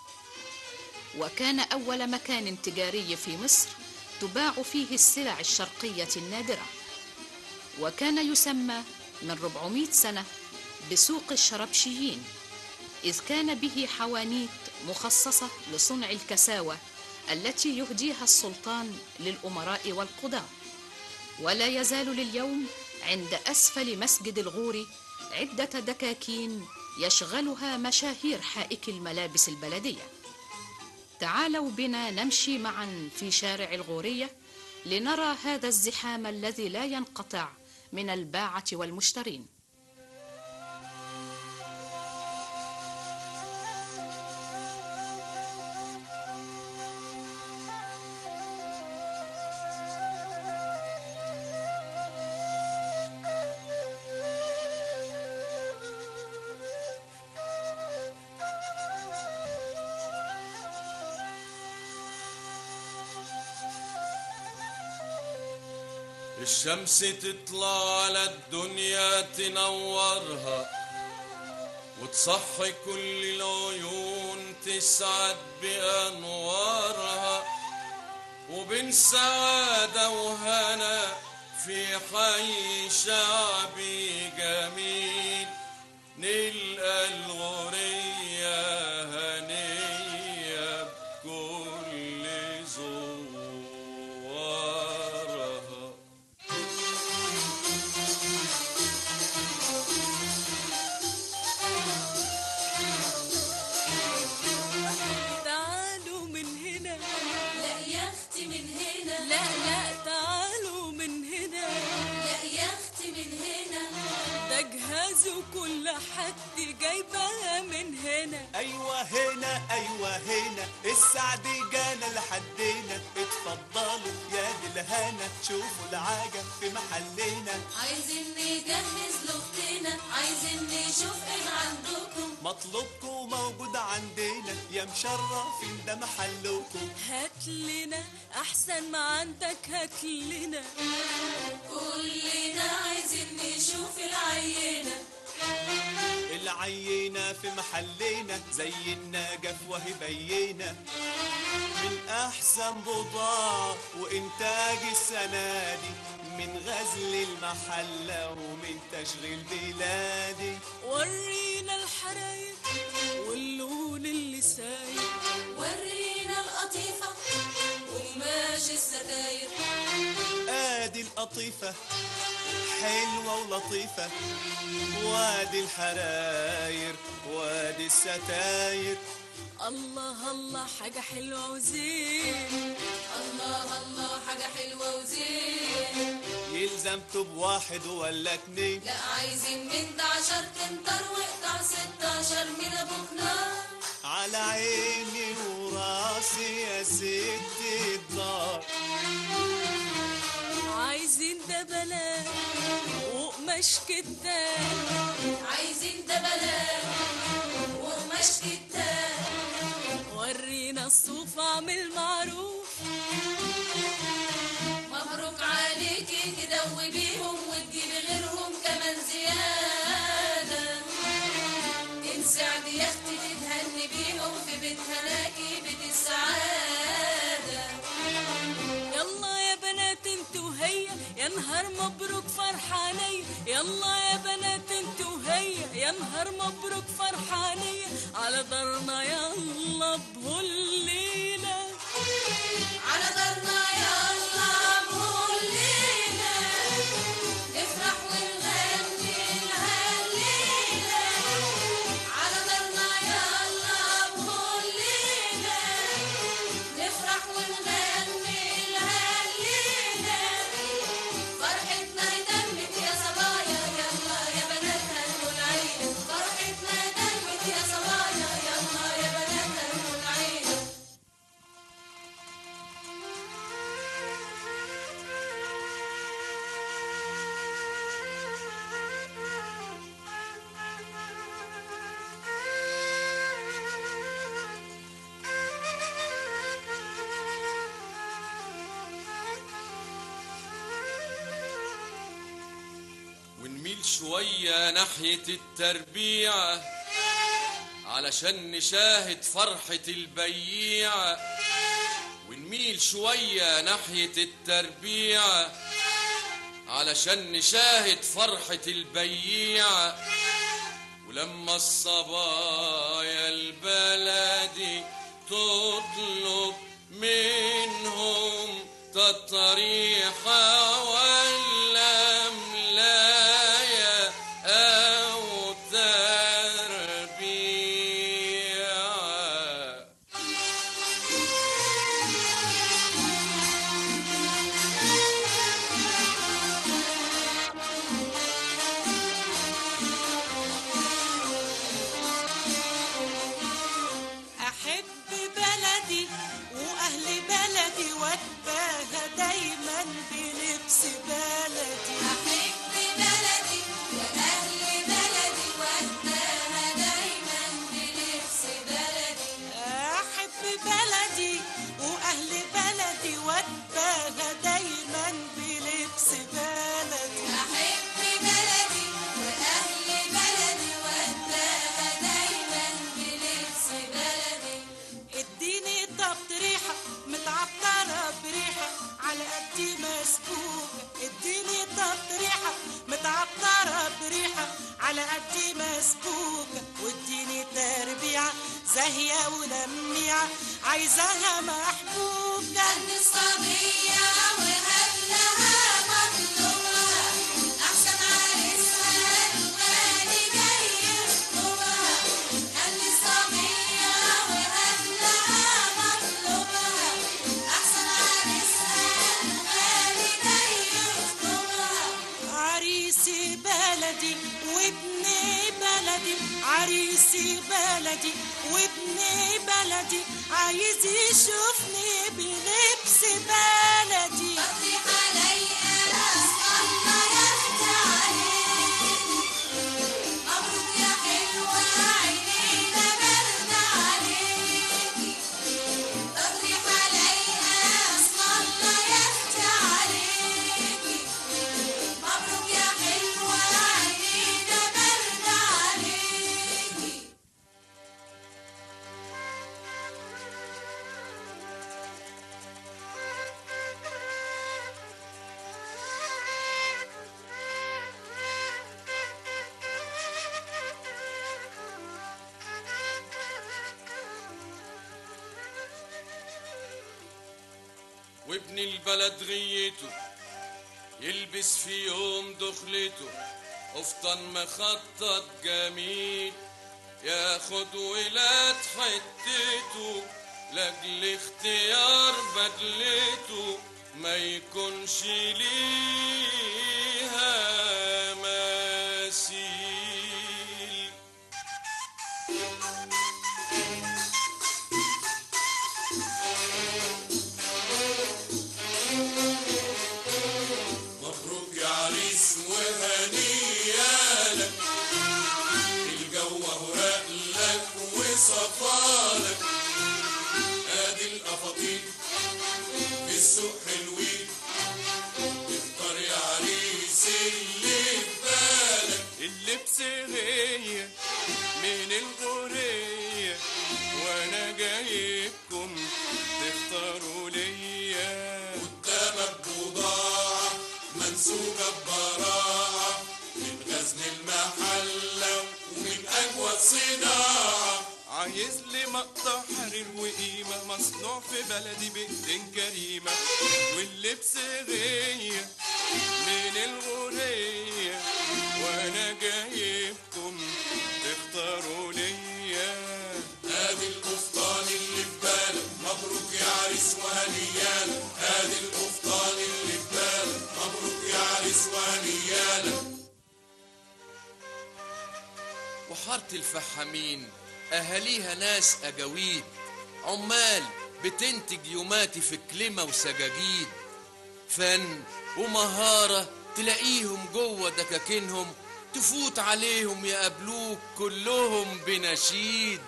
وكان أول مكان تجاري في مصر تباع فيه السلع الشرقية النادرة وكان يسمى من 400 سنة بسوق الشربشيين إذ كان به حوانيت مخصصة لصنع الكساوة التي يهديها السلطان للأمراء والقضاة ولا يزال لليوم عند أسفل مسجد الغور عدة دكاكين يشغلها مشاهير حائك الملابس البلدية تعالوا بنا نمشي معا في شارع الغورية لنرى هذا الزحام الذي لا ينقطع من الباعة والمشترين الشمس تطلع على الدنيا تنورها وتصحي كل العيون تسعد بأنوارها وبين سعادة وهنا في حي شعبي جميل نلقى الغورية هنية بكل زوارها تعالوا من هنا لا يا اختي من هنا لا لا تعالوا من هنا لا يا اختي من هنا ده جهازه كل حد جايبها من هنا ايوه هنا ايوه هنا السعد جانا لحدنا اتفضلوا يا للهنا شوفوا العجب في محلنا عايزين نجهز لاختنا عايزين نشوف ايه عندكم مطلوبكم موجود عندنا يا مشرفين ده محلكم هات لنا احسن ما عندك هات لنا كلنا عايزين نشوف العينة العينة في محلنا زي النجف وهي بينة من أحسن بضاعة وإنتاج السنة دي من غزل المحلة ومن تشغيل بلادي ورينا الحرايق واللون اللي سايق ورينا القطيفة وقماش الستاير ادي القطيفة حلوة ولطيفة وادي الحراير وادي الستاير الله الله حاجة حلوة وزين الله الله حاجة حلوة وزين يلزم تب واحد ولا اتنين لا عايزين من ده عشر تنطر واقطع ستاشر من ابوك نار على عيني وراسي يا ست الدار عايزين ده بلاء وقماش كتان عايزين ده بلاء وقماش كتان ورينا الصوف اعمل معروف مبروك عليكي تدوي بيهم وتجيبي غيرهم كمان زيادة تنسعد يا اختي تتهني بيهم في بيت هناكي بيت السعادة يلا يا بنات انتوا وهي يا نهار مبروك فرحانية يلا يا بنات انتوا وهي يا نهار مبروك فرحانية على دارنا يلا بهالليلة على دارنا يلا بهالليلة نفرح ونغني الهالليلة على دارنا يلا بهالليلة نفرح ونغني الهالليلة فرحتنا تمت ونميل شوية ناحية التربيعة علشان نشاهد فرحة البييعة ونميل شوية ناحية التربيعة علشان نشاهد فرحة البييعة ولما الصبايا البلدي تطلب منهم تطريحة ولا ملاية أو تربيعة أحب بلدي وأهل بلدي وأتباهى دايما بلبس بلدي أحب بلدي وأهل بلدي وأتباهى دايما بلبس بلدي أحب بلدي وأهل بلدي وأتباهى دايما بلبس بلدي أحب بلدي وأهل بلدي وأتباهى دايما بلبس بلدي اديني ضبط ريحة متعطرة بريحة على قدي مسبوكة اديني ضبط ريحة متعطرة بريحة على قدي مسبوكة واديني تربيعة زاهية ولميعة عايزاها محبوكة الصبية وهبلها مطلوبها أحسن عريسها الغالي جاي يخطبها خلي الصبية وهبلها مطلوبها أحسن عريسها الغالي جاي يخطبها عريسي بلدي وابني بلدي عريسي بلدي وابني بلدي عايز يشوفني بلبس بلدي بطيح عليا الله يفتح عليك مبروك يا حلوة عينينا برد عليكي تطريح عليها اصل الله يفتح عليكي مبروك يا حلوة عينينا برد عليكي وابن البلد غيته يلبس في يوم دخلته قفطان مخطط جميل ياخد ولاد حتته لاجل اختيار بدلته ما يكونش ليها مثيل مبروك يا عريس وهنيالك الجو اوراق لك وصفالك ادي الافاطيل في السوق حلوين اختار يا عريس اللي في بالك اللبس غية من الغورية وانا جايبكم تختاروا ليا قدامك بضاعة منسوجة ببراعة من غزل المحلة ومن أجود صناعة عايز لي مقطع حرير وقيمة مصنوع في بلدي بإيدين كريمة واللبس غية من الغورية وأنا جايبكم تختاروا ليا ادي القفطان اللي في بالك مبروك يا عريس وهنيالك ادي القفطان اللي في بالك مبروك يا عريس وهنيالك وحارة الفحامين أهاليها ناس أجاويد عمال بتنتج يوماتي في كلمة وسجاجيد فن ومهارة تلاقيهم جوه دكاكينهم تفوت عليهم يقابلوك كلهم بنشيد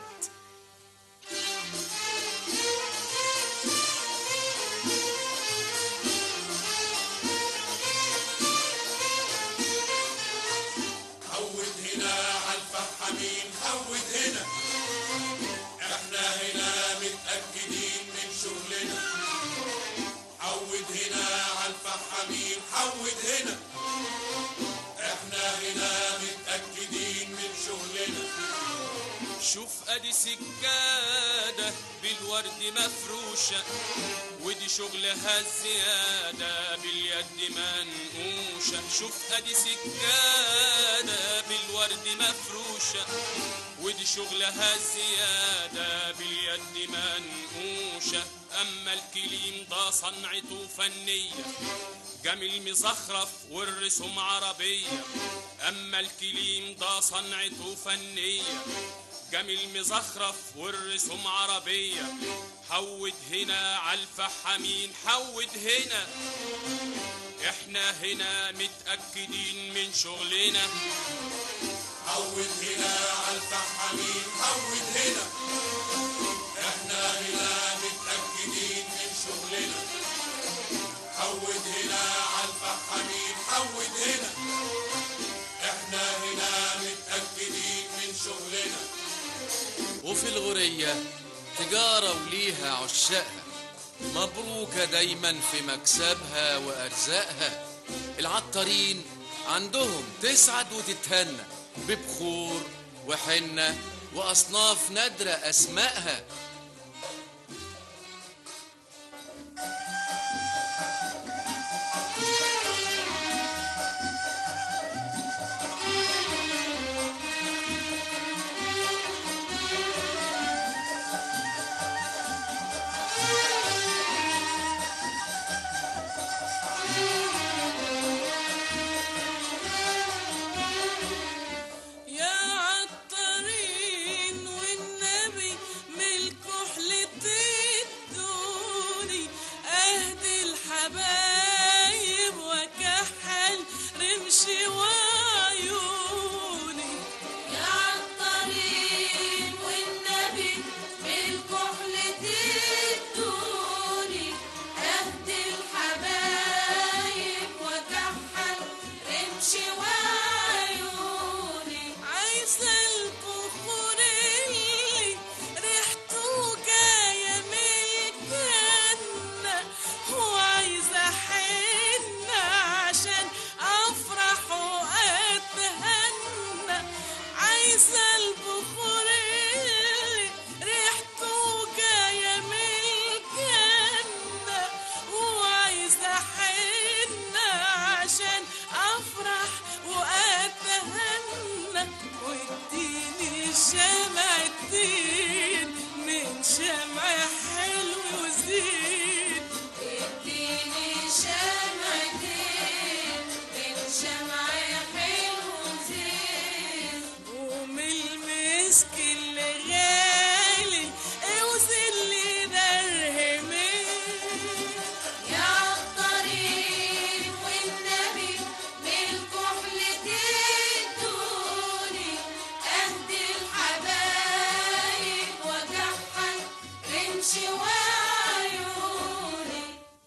شوف ادي سجادة بالورد مفروشة ودي شغلها الزيادة باليد منقوشة شوف ادي سجادة بالورد مفروشة ودي شغلها الزيادة باليد منقوشة اما الكليم ده صنعته فنية جميل مزخرف والرسوم عربية اما الكليم ده صنعته فنية جميل مزخرف والرسوم عربية حود هنا عالفحامين حود هنا احنا هنا متأكدين من شغلنا حود هنا عالفحامين حود هنا احنا هنا متأكدين من شغلنا حود هنا عالفحامين حود هنا احنا هنا متأكدين من شغلنا وفي الغرية تجارة وليها عشاقها مبروكة دايما في مكسبها وأرزاقها العطارين عندهم تسعد وتتهنى ببخور وحنة وأصناف نادرة أسمائها يا عطارين والنبي ملكحل تدوني اهدي الحبايب وكحل رمشي وعيوني يا عطارين والنبي بالكحل تدوني اهدي الحبايب وكحل رمشي وعيوني عايزة البخور اللي ريحته جاية من الجنة وعايزة حنة عشان أفرح وأتهنى عايزة البخور اللي ريحته جاية من الجنة وعايزة حنة عشان أفرح وأتهنى واديني شمعتين من شمع حلو وزين اديني شمعتين من شمع حلو زين ومن المسك اللي غالي اوزن لي درهمين يا عطارين والنبي بالكحل تدوني اهدي الحبايب وكحل رمشي وعيوني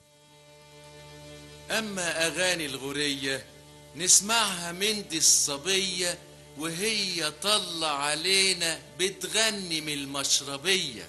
أما أغاني الغرية نسمعها من دي الصبية وهي طلع علينا بتغني من المشربية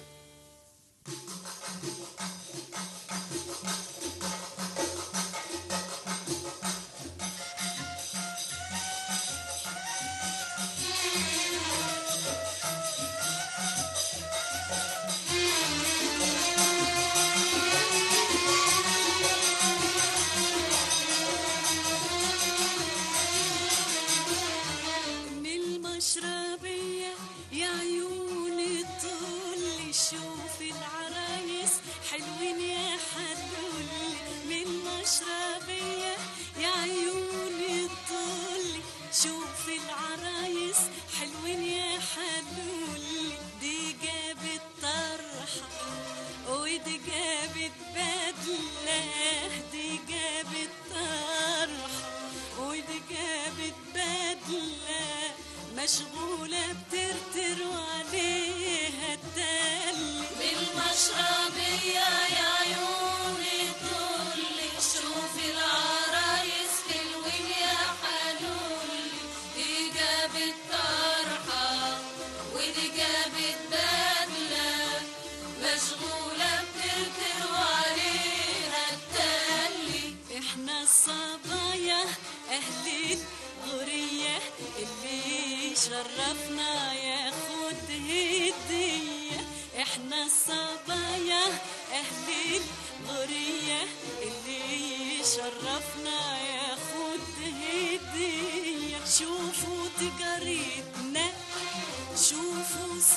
من المشربية يا عيوني طولي شوف العرايس حلوين يا حلولي من المشربية يا عيوني طولي شوف العرايس حلوين يا حلولي دي جابت طرحة ودي جابت بدلة دي جابت طرحة ودي جابت بدلة مشغولة بترتر وعليها التل بالمشربية يا عيوني طولي شوفي العرايس حلوين يا حلولي دي جابت طرحة ودي جابت بدلة مشغولة بترتر وعليها التلي احنا الصبايا اهل الغرية اللي شرفنا ياخد هدية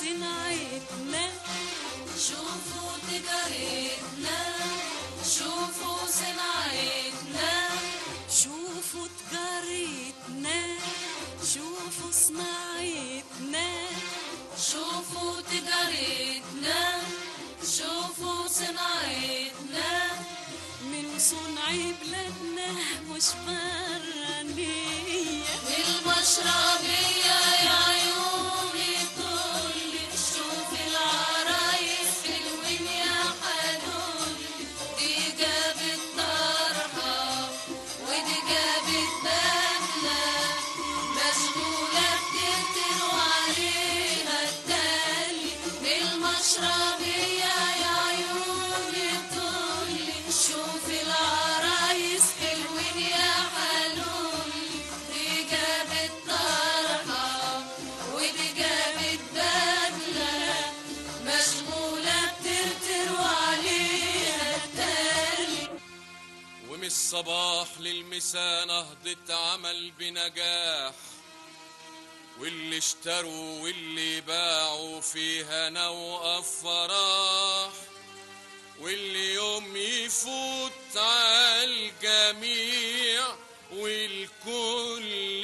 صناعتنا شوفوا تجارتنا شوفوا صناعتنا شوفوا تجارتنا شوفوا صناعتنا شوفوا تجارتنا شوفوا صناعتنا من صنع بلادنا مش برانية المشربية يا عيوني طول شوف العرايس حلوين يا حلول دي جابت طرحة ودي جابت بدلة مشغولة بتقتل وعليها التالي المشربية يا عيوني طول شوف العرايس حلوين يا حلول دي جابت طرحة ودي جابت بدلة مشغولة بترتر وعليها التالي ومن الصباح للمساء نهضة عمل بنجاح واللي اشتروا واللي باعوا فيها نوع افراح واللي يوم يفوت على الجميع والكل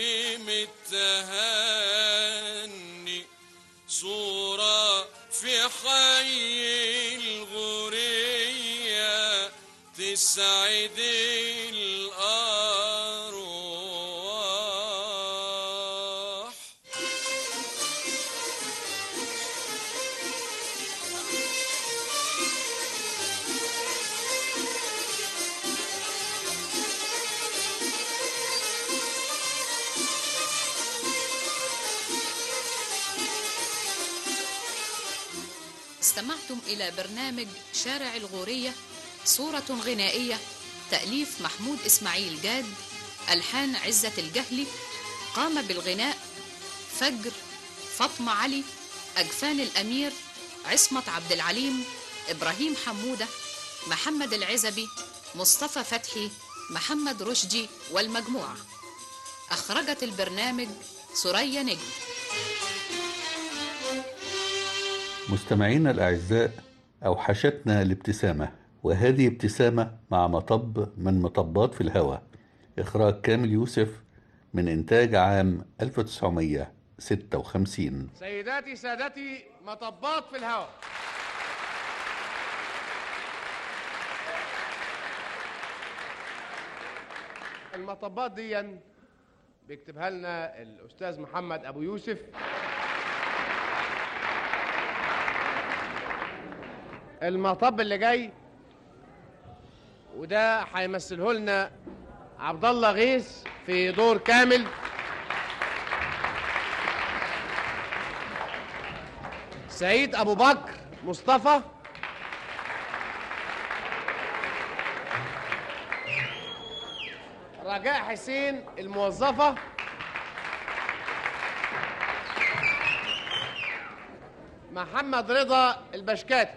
متهني صورة في حي الغورية تسعد الأرواح استمعتم إلى برنامج شارع الغورية صورة غنائية تأليف محمود إسماعيل جاد ألحان عزة الجهلي قام بالغناء فجر فاطمة علي أجفان الأمير عصمت عبد العليم إبراهيم حمودة محمد العزبي مصطفى فتحي محمد رشدي والمجموعة أخرجت البرنامج سرية نجم مستمعينا الأعزاء أوحشتنا الابتسامة وهذه ابتسامة مع مطب من مطبات في الهوى إخراج كامل يوسف من إنتاج عام 1956 سيداتي سادتي مطبات في الهواء المطبات دي بيكتبها لنا الاستاذ محمد ابو يوسف المطب اللي جاي وده هيمثله لنا عبد الله غيث في دور كامل سعيد ابو بكر مصطفى رجاء حسين الموظفة محمد رضا البشكاتي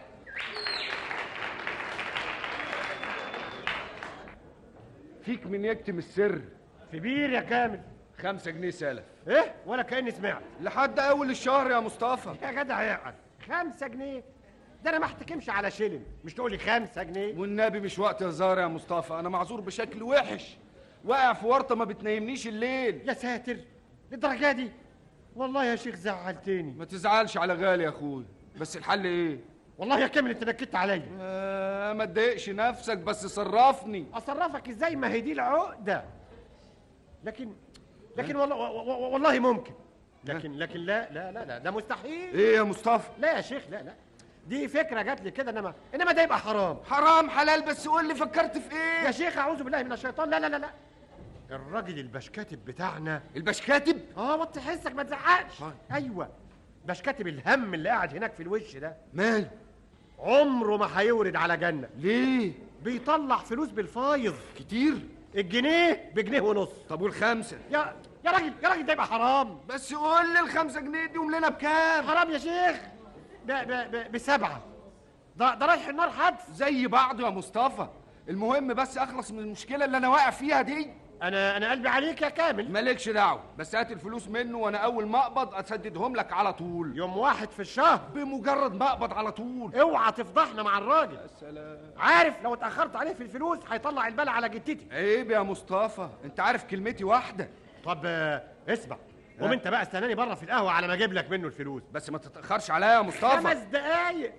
فيك من يكتم السر في بير يا كامل خمسة جنيه سلف ايه ولا كاني سمعت لحد اول الشهر يا مصطفى يا جدع يقعد خمسة جنيه ده انا ما احتكمش على شيلن مش تقولي خمسة جنيه والنبي مش وقت هزار يا مصطفى انا معذور بشكل وحش واقع في ورطه ما بتنيمنيش الليل يا ساتر للدرجة دي والله يا شيخ زعلتني ما تزعلش على غالي يا اخويا بس الحل ايه والله يا كامل انت نكدت عليا آه ما تضايقش نفسك بس صرفني اصرفك ازاي ما هي دي العقده لكن لكن والله والله ممكن لكن لكن لا لا لا لا ده مستحيل ايه يا مصطفى لا يا شيخ لا لا دي فكره جات لي كده انما انما ده يبقى حرام حرام حلال بس قول لي فكرت في ايه يا شيخ اعوذ بالله من الشيطان لا لا لا لا الراجل البشكاتب بتاعنا البشكاتب اه وطي حسك ما تزعقش ايوه بشكاتب الهم اللي قاعد هناك في الوش ده مال عمره ما هيورد على جنه ليه بيطلع فلوس بالفايض كتير الجنيه بجنيه ونص طب والخمسه يا يا راجل يا راجل ده يبقى حرام بس قول لي الخمسة جنيه دي لنا بكام حرام يا شيخ ده ب- ب- بسبعه ده ده رايح النار حدف زي بعضه يا مصطفى المهم بس اخلص من المشكله اللي انا واقع فيها دي انا انا قلبي عليك يا كامل مالكش دعوه بس هات الفلوس منه وانا اول ما اقبض اسددهم لك على طول يوم واحد في الشهر بمجرد ما اقبض على طول اوعى تفضحنا مع الراجل يا سلام عارف لو اتاخرت عليه في الفلوس هيطلع البلا على جتتي عيب يا مصطفى انت عارف كلمتي واحده طب آه، اسمع قوم انت بقى استناني بره في القهوه على ما اجيب لك منه الفلوس بس ما تتاخرش عليا يا مصطفى خمس دقايق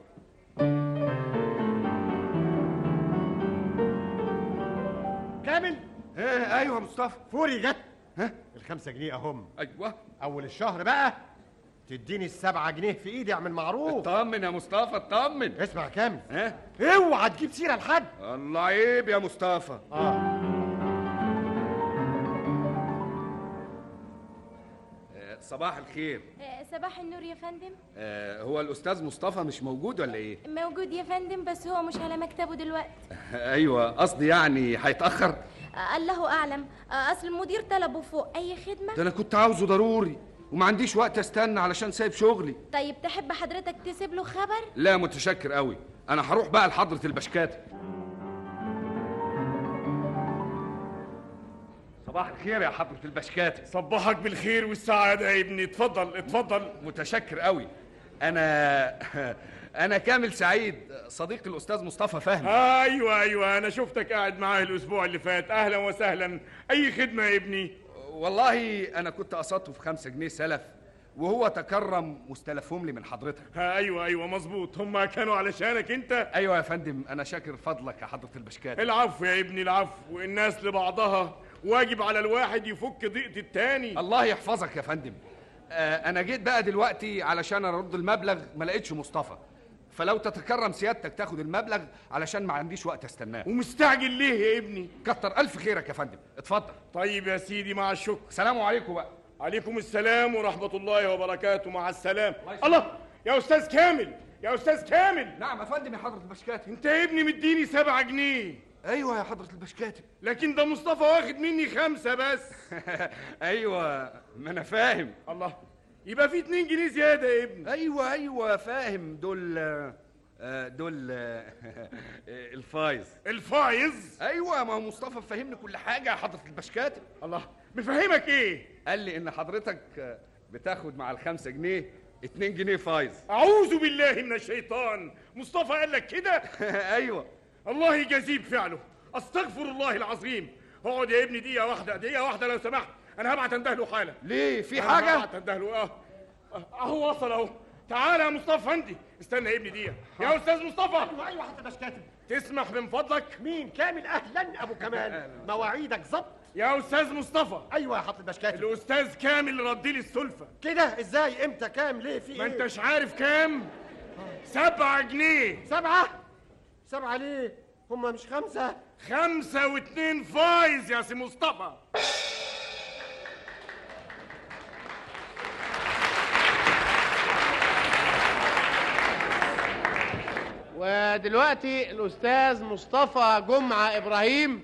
كامل ايه ايوه يا مصطفى فوري جت ها الخمسة جنيه اهم ايوه اول الشهر بقى تديني السبعة جنيه في ايدي اعمل معروف اطمن يا مصطفى اطمن اسمع يا كامل ها اوعى تجيب سيرة لحد الله عيب يا مصطفى اه آه، صباح الخير آه، صباح النور يا فندم آه، هو الاستاذ مصطفى مش موجود ولا ايه موجود يا فندم بس هو مش على مكتبه دلوقتي ايوه قصدي يعني هيتاخر آه، الله اعلم آه، اصل المدير طلبه فوق اي خدمه ده انا كنت عاوزه ضروري وما عنديش وقت استنى علشان سايب شغلي طيب تحب حضرتك تسيب له خبر لا متشكر قوي انا هروح بقى لحضره البشكات صباح الخير يا حضره البشكات صبحك بالخير والسعادة يا ابني اتفضل اتفضل متشكر قوي انا انا كامل سعيد صديق الاستاذ مصطفى فهمي ايوه ايوه انا شفتك قاعد معاه الاسبوع اللي فات اهلا وسهلا اي خدمة يا ابني والله انا كنت قسطته في خمسة جنيه سلف وهو تكرم واستلفهم لي من حضرتك ها ايوه ايوه مظبوط هم كانوا علشانك انت ايوه يا فندم انا شاكر فضلك يا حضره البشكات العفو يا ابني العفو الناس لبعضها واجب على الواحد يفك ضيقة التاني الله يحفظك يا فندم آه انا جيت بقى دلوقتي علشان ارد المبلغ ما لقيتش مصطفى فلو تتكرم سيادتك تاخد المبلغ علشان ما عنديش وقت استناه ومستعجل ليه يا ابني كتر الف خيرك يا فندم اتفضل طيب يا سيدي مع الشكر سلام عليكم بقى عليكم السلام ورحمة الله وبركاته مع السلام الله يا أستاذ كامل يا أستاذ كامل نعم يا فندم يا حضرة البشكاتب أنت يا ابني مديني سبعة جنيه أيوة يا حضرة البشكاتب لكن ده مصطفى واخد مني خمسة بس أيوة ما أنا فاهم الله يبقى في اتنين جنيه زيادة يا ابني أيوة أيوة فاهم دول آه، دول آه، الفايز الفايز ايوه ما هو مصطفى فهمني كل حاجه يا حضره البشكاتب الله مفهمك ايه قال لي ان حضرتك آه، بتاخد مع الخمسة جنيه اتنين جنيه فايز أعوذ بالله من الشيطان مصطفى قال لك كده ايوه الله يجازيه بفعله استغفر الله العظيم اقعد يا ابني دقيقة واحدة دقيقة واحدة لو سمحت أنا هبعت أنده له حالا ليه في أنا حاجه هبعت أنده له أه أه، أهو وصل أهو تعالى يا مصطفى فندي استنى يا ابني دقيقة يا أستاذ مصطفى ايوه ايوه حتى مش كاتب تسمح من فضلك مين كامل اهلا ابو كمال مواعيدك ظبط يا أستاذ مصطفى ايوه يا حضرة بشكاتب الأستاذ كامل رد لي السلفة كده ازاي امتى كام ليه في ما ايه أنتش عارف كام سبعة جنيه سبعة سبعة ليه هما مش خمسة خمسة واتنين فايز يا سي مصطفى ودلوقتي الأستاذ مصطفى جمعة إبراهيم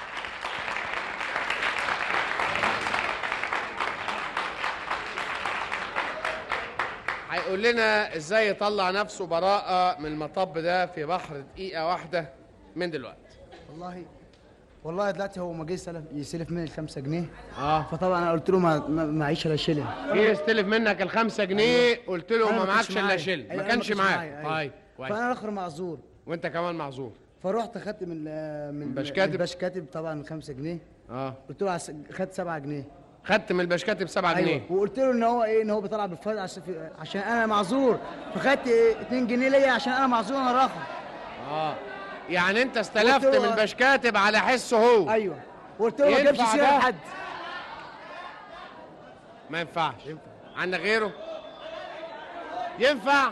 هيقول لنا ازاي يطلع نفسه براءة من المطب ده في بحر دقيقة واحدة من دلوقتي والله والله دلوقتي هو ما جه يسلف يسلف مني الخمسة جنيه اه فطبعا انا قلت له ما ما- معيش الا شيلن جه يستلف منك الخمسة جنيه قلت له أنا ما كانش معكش الا معايا. شل أيوة، ما أنا كانش معاك أيوة. طيب كويس فانا الاخر معذور وانت كمان معذور فرحت خدت من ال- من البشكاتب؟ البشكاتب طبعا الخمسة جنيه اه قلت له عس- خدت سبعة جنيه خدت من البشكاتب سبعة أيوة. جنيه وقلت له ان هو ايه ان هو بيطلع بالفايز عشان في- عشان انا معذور فخدت إيه 2 جنيه ليا عشان انا معذور انا راخر اه يعني انت استلفت قلت له- من البشكاتب على حسه هو ايوه وقلت له ما ينفع جابش سيره ده؟ لحد ما ينفعش عندك غيره ينفع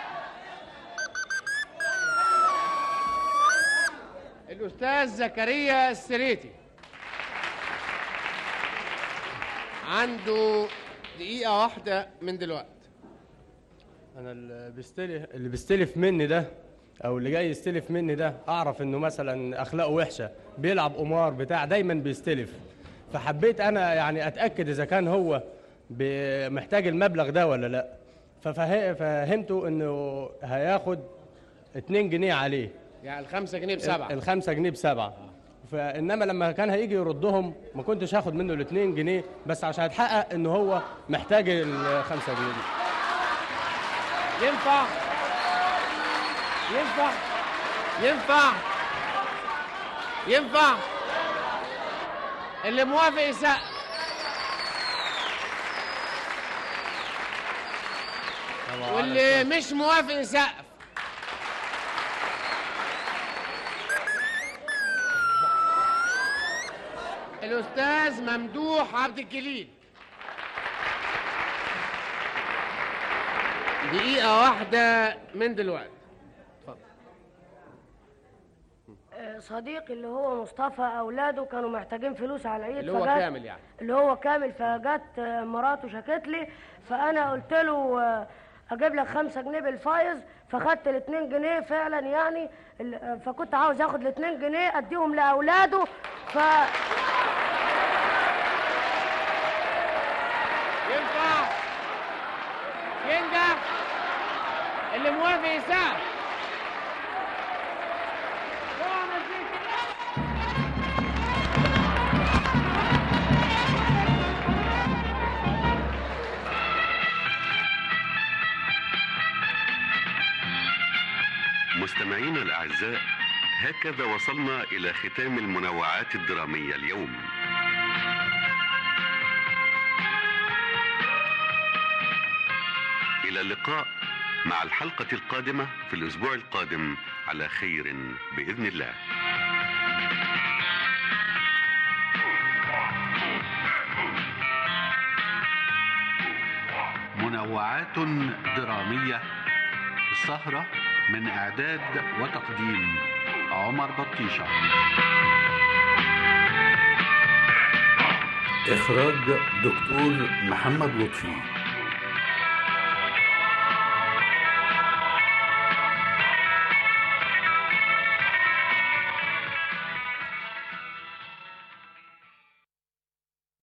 الاستاذ زكريا السريتي عنده دقيقة واحدة من دلوقتي انا اللي بيستلف اللي بيستلف مني ده او اللي جاي يستلف مني ده اعرف انه مثلا اخلاقه وحشه بيلعب قمار بتاع دايما بيستلف فحبيت انا يعني اتاكد اذا كان هو ب- محتاج المبلغ ده ولا لا ففه- فهمته انه هياخد 2 جنيه عليه يعني الخمسة جنيه بسبعة الخمسة جنيه بسبعة فانما لما كان هيجي يردهم ما كنتش هاخد منه ال 2 جنيه بس عشان اتحقق ان هو محتاج ال 5 جنيه دي. ينفع ينفع ينفع ينفع اللي موافق يسقف واللي مش موافق يسقف الاستاذ ممدوح عبد الجليل دقيقة واحدة من دلوقتي آه، صديقي اللي هو مصطفى اولاده كانوا محتاجين فلوس على العيد اللي هو فجت- كامل يعني. اللي هو كامل فجت آه، مراته شكت لي فانا قلت له آه، اجيب لك خمسة جنيه بالفايز فخدت الاتنين جنيه فعلا يعني ال- آه، فكنت عاوز اخد الاتنين جنيه اديهم لاولاده ف ينفع ينجح اللي موافق يسقف مستمعينا الأعزاء هكذا وصلنا إلى ختام المنوعات الدرامية اليوم إلى اللقاء مع الحلقة القادمة في الأسبوع القادم على خير بإذن الله منوعات درامية السهرة من إعداد وتقديم عمر بطيشة إخراج دكتور محمد لطفي